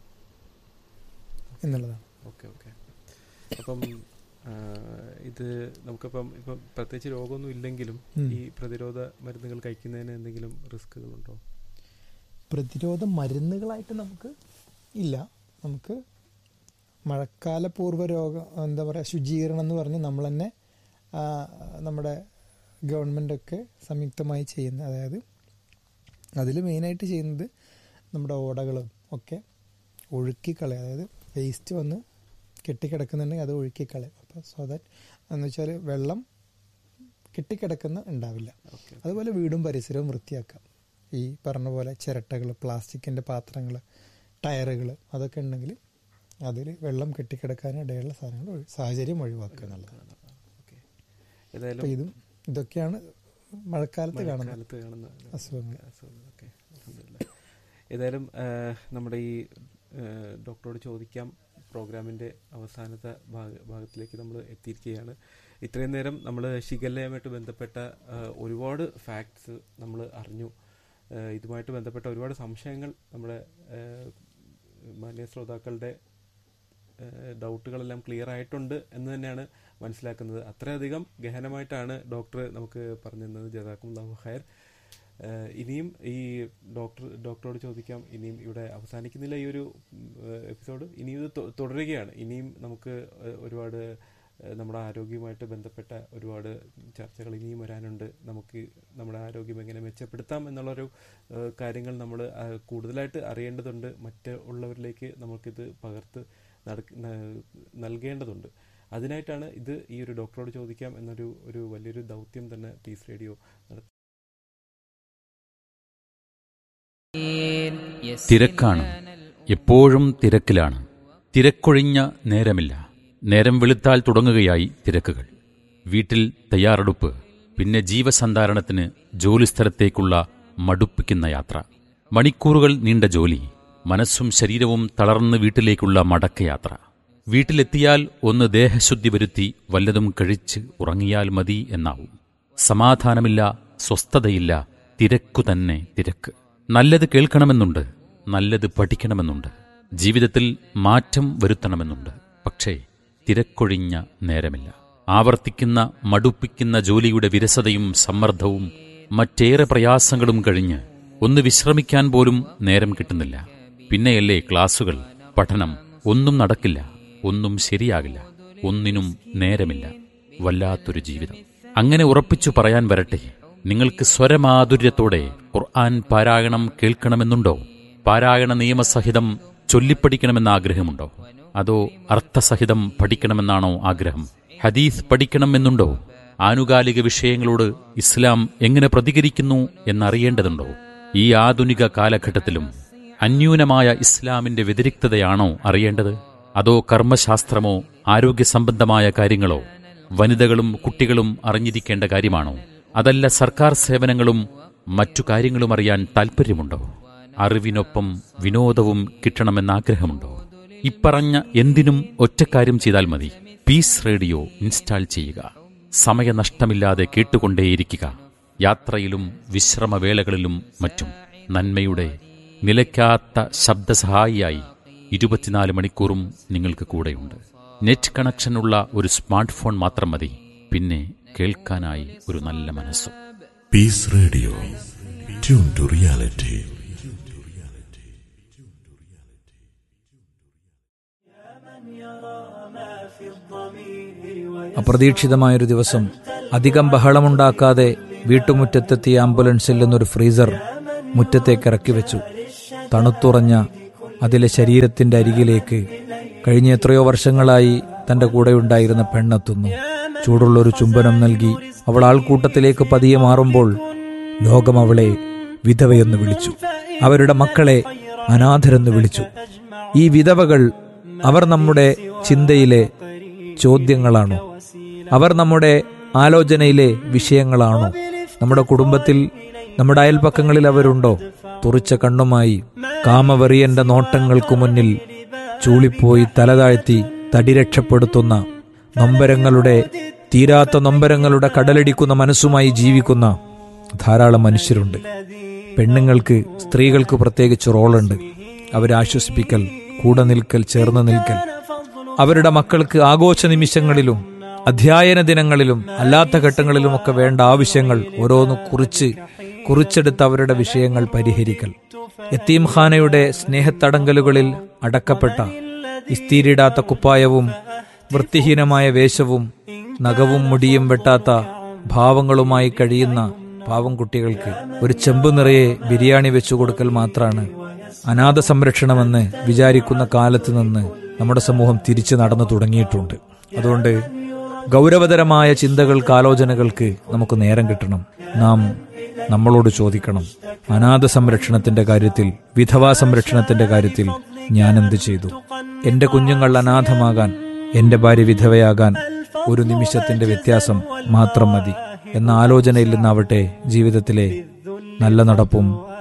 എന്നുള്ളതാണ് ഓക്കെ ഓക്കെ അപ്പം ആ, ഇത് നമുക്കിപ്പം ഇപ്പം പ്രത്യേകിച്ച് രോഗമൊന്നും ഇല്ലെങ്കിലും ഉം. ഈ പ്രതിരോധ മരുന്നുകൾ കഴിക്കുന്നതിന് എന്തെങ്കിലും റിസ്കുകളുണ്ടോ പ്രതിരോധ മരുന്നുകളായിട്ട് നമുക്ക് ഇല്ല നമുക്ക് മഴക്കാല പൂർവ്വ രോഗം എന്താ പറയുക ശുചീകരണം എന്ന് പറഞ്ഞ് നമ്മൾ തന്നെ ആ, നമ്മുടെ ഗവൺമെൻറ്റൊക്കെ സംയുക്തമായി ചെയ്യുന്ന അതായത് അതിൽ മെയിനായിട്ട് ചെയ്യുന്നത് നമ്മുടെ ഓടകളും ഒക്കെ ഒഴുക്കിക്കളയും അതായത് വേസ്റ്റ് വന്ന് കെട്ടിക്കിടക്കുന്നുണ്ടെങ്കിൽ അത് ഒഴുക്കിക്കളയും അപ്പോൾ സോ ദാറ്റ് എന്ന് വെച്ചാൽ വെള്ളം കെട്ടിക്കിടക്കുന്ന ഉണ്ടാവില്ല ഓക്കെ അതുപോലെ വീടും പരിസരവും വൃത്തിയാക്കാം ഈ പറഞ്ഞ പോലെ ചിരട്ടകൾ പ്ലാസ്റ്റിക്കിൻ്റെ പാത്രങ്ങൾ ടയറുകൾ അതൊക്കെ ഉണ്ടെങ്കിൽ അതിൽ വെള്ളം കെട്ടിക്കിടക്കാൻ ഇടയുള്ള സാധനങ്ങൾ ഒഴി- സാഹചര്യം ഒഴിവാക്കുക എന്നുള്ളതാണ് ഓക്കെ ഏതായാലും അപ്പോൾ ഇതും ഇതൊക്കെയാണ് മഴക്കാലത്ത് കാണുന്നത് മഴക്കാലത്ത് കാണുന്ന അസുഖങ്ങൾ. അസുഖങ്ങൾ ഓക്കെ അൽഹംദുലില്ലാ. ഏതായാലും ആ, നമ്മുടെ ഈ ആ, ഡോക്ടറോട് ചോദിക്കാം പ്രോഗ്രാമിൻ്റെ അവസാനത്തെ ഭാഗ ഭാഗത്തിലേക്ക് നമ്മൾ എത്തിയിരിക്കുകയാണ് ഇത്രയും നേരം നമ്മൾ ഷിഗല്ലയുമായിട്ട് ബന്ധപ്പെട്ട ആ, ഒരുപാട് ഫാക്ട്സ് നമ്മൾ അറിഞ്ഞു ആ, ഇതുമായിട്ട് ബന്ധപ്പെട്ട ഒരുപാട് സംശയങ്ങൾ നമ്മുടെ ആ, മാന്യ ശ്രോതാക്കളുടെ ഏഹ് ഡൗട്ടുകളെല്ലാം ക്ലിയർ ആയിട്ടുണ്ട് എന്ന് തന്നെയാണ് മനസ്സിലാക്കുന്നത് അത്രയധികം ഗഹനമായിട്ടാണ് ഡോക്ടർ നമുക്ക് പറഞ്ഞു തന്നത് ജസാക്കും ഖൈർ ഏഹ് ഇനിയും ഈ ഡോക്ടർ ഡോക്ടറോട് ചോദിക്കാം ഇനിയും ഇവിടെ അവസാനിക്കുന്നില്ല ഈ ഒരു എപ്പിസോഡ് ഇനിയും ഇത് തു- തുടരുകയാണ് ഇനിയും നമുക്ക് ഏഹ് ഒരുപാട് ഏഹ് നമ്മുടെ ആരോഗ്യവുമായിട്ട് ബന്ധപ്പെട്ട ഒരുപാട് ചർച്ചകൾ ഇനിയും വരാനുണ്ട് നമുക്ക് നമ്മുടെ ആരോഗ്യം എങ്ങനെ മെച്ചപ്പെടുത്താം എന്നുള്ളൊരു ഏഹ് കാര്യങ്ങൾ നമ്മൾ കൂടുതലായിട്ട് അറിയേണ്ടതുണ്ട് മറ്റ് ഉള്ളവരിലേക്ക് നമുക്കിത് പകർത്ത് നടക്ക- ന- നൽകേണ്ടതുണ്ട് അതിനായിട്ടാണ് ഇത് ഈ ഒരു ഡോക്ടറോട് ചോദിക്കാം എന്നൊരു ഒരു വലിയൊരു ദൗത്യം തന്നെ പീസ് റേഡിയോ നടത്തി തിരക്കാണ് എപ്പോഴും തിരക്കിലാണ് തിരക്കൊഴിഞ്ഞ നേരമില്ല നേരം വെളുത്താൽ തുടങ്ങുകയായി തിരക്കുകൾ വീട്ടിൽ തയ്യാറെടുപ്പ് പിന്നെ ജീവസന്ധാരണത്തിന് ജോലിസ്ഥലത്തേക്കുള്ള മടുപ്പിക്കുന്ന യാത്ര മണിക്കൂറുകൾ നീണ്ട ജോലി മനസ്സും ശരീരവും തളർന്ന് വീട്ടിലേക്കുള്ള മടക്കയാത്ര വീട്ടിലെത്തിയാൽ ഒന്ന് ദേഹശുദ്ധി വരുത്തി വല്ലതും കഴിച്ച് ഉറങ്ങിയാൽ മതി എന്നാവും സമാധാനമില്ല സ്വസ്ഥതയില്ല തിരക്കു തന്നെ തിരക്ക് നല്ലത് കേൾക്കണമെന്നുണ്ട് നല്ലത് പഠിക്കണമെന്നുണ്ട് ജീവിതത്തിൽ മാറ്റം വരുത്തണമെന്നുണ്ട് പക്ഷേ തിരക്കൊഴിഞ്ഞ നേരമില്ല ആവർത്തിക്കുന്ന മടുപ്പിക്കുന്ന ജോലിയുടെ വിരസതയും സമ്മർദ്ദവും മറ്റേറെ പ്രയാസങ്ങളും കഴിഞ്ഞ് ഒന്ന് വിശ്രമിക്കാൻ പോലും നേരം കിട്ടുന്നില്ല പിന്നെയല്ലേ ക്ലാസുകൾ പഠനം ഒന്നും നടക്കില്ല ഒന്നും ശരിയാകില്ല ഒന്നിനും നേരമില്ല വല്ലാത്തൊരു ജീവിതം അങ്ങനെ ഉറപ്പിച്ചു പറയാൻ വരട്ടെ നിങ്ങൾക്ക് സ്വരമാധുര്യത്തോടെ ഖുർആൻ പാരായണം കേൾക്കണമെന്നുണ്ടോ പാരായണ നിയമസഹിതം ചൊല്ലിപ്പഠിക്കണമെന്ന ആഗ്രഹമുണ്ടോ അതോ അർത്ഥസഹിതം പഠിക്കണമെന്നാണോ ആഗ്രഹം ഹദീസ് പഠിക്കണമെന്നുണ്ടോ ആനുകാലിക വിഷയങ്ങളോട് ഇസ്ലാം എങ്ങനെ പ്രതികരിക്കുന്നു എന്നറിയേണ്ടതുണ്ടോ ഈ ആധുനിക കാലഘട്ടത്തിലും അന്യൂനമായ ഇസ്ലാമിന്റെ വ്യതിരിക്തതയാണോ അറിയേണ്ടത് അതോ കർമ്മശാസ്ത്രമോ ആരോഗ്യ സംബന്ധമായ കാര്യങ്ങളോ വനിതകളും കുട്ടികളും അറിഞ്ഞിരിക്കേണ്ട കാര്യമാണോ അതല്ല സർക്കാർ സേവനങ്ങളും മറ്റു കാര്യങ്ങളും അറിയാൻ താൽപ്പര്യമുണ്ടോ അറിവിനൊപ്പം വിനോദവും കിട്ടണമെന്ന ആഗ്രഹമുണ്ടോ ഇപ്പറഞ്ഞ എന്തിനും ഒറ്റക്കാര്യം ചെയ്താൽ മതി പീസ് റേഡിയോ ഇൻസ്റ്റാൾ ചെയ്യുക സമയനഷ്ടമില്ലാതെ കേട്ടുകൊണ്ടേയിരിക്കുക യാത്രയിലും വിശ്രമവേളകളിലും മറ്റും നന്മയുടെ നിലയ്ക്കാത്ത ശബ്ദസഹായിയായി ഇരുപത്തിനാല് മണിക്കൂറും നിങ്ങൾക്ക് കൂടെയുണ്ട് നെറ്റ് കണക്ഷനുള്ള ഒരു സ്മാർട്ട് ഫോൺ മാത്രം മതി പിന്നെ കേൾക്കാനായി ഒരു നല്ല മനസ്സും Peace Radio. Tune to reality. അപ്രതീക്ഷിതമായൊരു ദിവസം അധികം ബഹളമുണ്ടാക്കാതെ വീട്ടുമുറ്റത്തെത്തിയ ആംബുലൻസിൽ നിന്നൊരു ഫ്രീസർ മുറ്റത്തേക്ക് ഇറക്കി വെച്ചു തണുത്തുറഞ്ഞ അതിലെ ശരീരത്തിന്റെ അരികിലേക്ക് കഴിഞ്ഞ എത്രയോ വർഷങ്ങളായി തന്റെ കൂടെയുണ്ടായിരുന്ന പെണ്ണെത്തുന്നു ചൂടുള്ളൊരു ചുംബനം നൽകി അവൾ ആൾക്കൂട്ടത്തിലേക്ക് പതിയെ മാറുമ്പോൾ ലോകം അവളെ വിധവയെന്ന് വിളിച്ചു അവരുടെ മക്കളെ അനാഥരെന്ന് വിളിച്ചു ഈ വിധവകൾ അവർ നമ്മുടെ ചിന്തയിലെ ചോദ്യങ്ങളാണോ അവർ നമ്മുടെ ആലോചനയിലെ വിഷയങ്ങളാണോ നമ്മുടെ കുടുംബത്തിൽ നമ്മുടെ അയൽപ്പക്കങ്ങളിൽ അവരുണ്ടോ തുറിച്ച കണ്ണുമായി കാമവെറിയന്റെ നോട്ടങ്ങൾക്കു മുന്നിൽ ചൂളിപ്പോയി തലതാഴ്ത്തി തടി രക്ഷപ്പെടുത്തുന്ന നൊമ്പരങ്ങളുടെ തീരാത്ത നൊമ്പരങ്ങളുടെ കടലടിക്കുന്ന മനസ്സുമായി ജീവിക്കുന്ന ധാരാളം മനുഷ്യരുണ്ട് പെണ്ണുങ്ങൾക്ക് സ്ത്രീകൾക്ക് പ്രത്യേകിച്ച് റോളുണ്ട് അവരെ ആശ്വസിപ്പിക്കൽ കൂടെ നിൽക്കൽ ചേർന്ന് നിൽക്കൽ അവരുടെ മക്കൾക്ക് ആഘോഷ നിമിഷങ്ങളിലും അധ്യയന ദിനങ്ങളിലും അല്ലാത്ത ഘട്ടങ്ങളിലുമൊക്കെ വേണ്ട ആവശ്യങ്ങൾ ഓരോന്ന് കുറിച്ച് കുറിച്ചെടുത്ത് അവരുടെ വിഷയങ്ങൾ പരിഹരിക്കൽ യത്തീംഖാനയുടെ സ്നേഹത്തടങ്കലുകളിൽ അടക്കപ്പെട്ട ഇസ്തീരിടാത്ത കുപ്പായവും വൃത്തിഹീനമായ വേഷവും നഖവും മുടിയും വെട്ടാത്ത ഭാവങ്ങളുമായി കഴിയുന്ന പാവം കുട്ടികൾക്ക് ഒരു ചെമ്പ് നിറയെ ബിരിയാണി വെച്ചു കൊടുക്കൽ മാത്രമാണ് അനാഥ സംരക്ഷണമെന്ന് വിചാരിക്കുന്ന കാലത്ത് നിന്ന് നമ്മുടെ സമൂഹം തിരിച്ചു നടന്നു തുടങ്ങിയിട്ടുണ്ട് അതുകൊണ്ട് ഗൗരവതരമായ ചിന്തകൾക്ക് ആലോചനകൾക്ക് നമുക്ക് നേരം കിട്ടണം നാം നമ്മളോട് ചോദിക്കണം അനാഥ സംരക്ഷണത്തിന്റെ കാര്യത്തിൽ വിധവാ സംരക്ഷണത്തിന്റെ കാര്യത്തിൽ ഞാൻ എന്ത് ചെയ്തു എന്റെ കുഞ്ഞുങ്ങൾ അനാഥമാകാൻ എന്റെ ഭാര്യ വിധവയാകാൻ ഒരു നിമിഷത്തിന്റെ വ്യത്യാസം മാത്രം മതി എന്ന ആലോചനയിൽ നിന്നാവട്ടെ ജീവിതത്തിലെ നല്ല നടപ്പും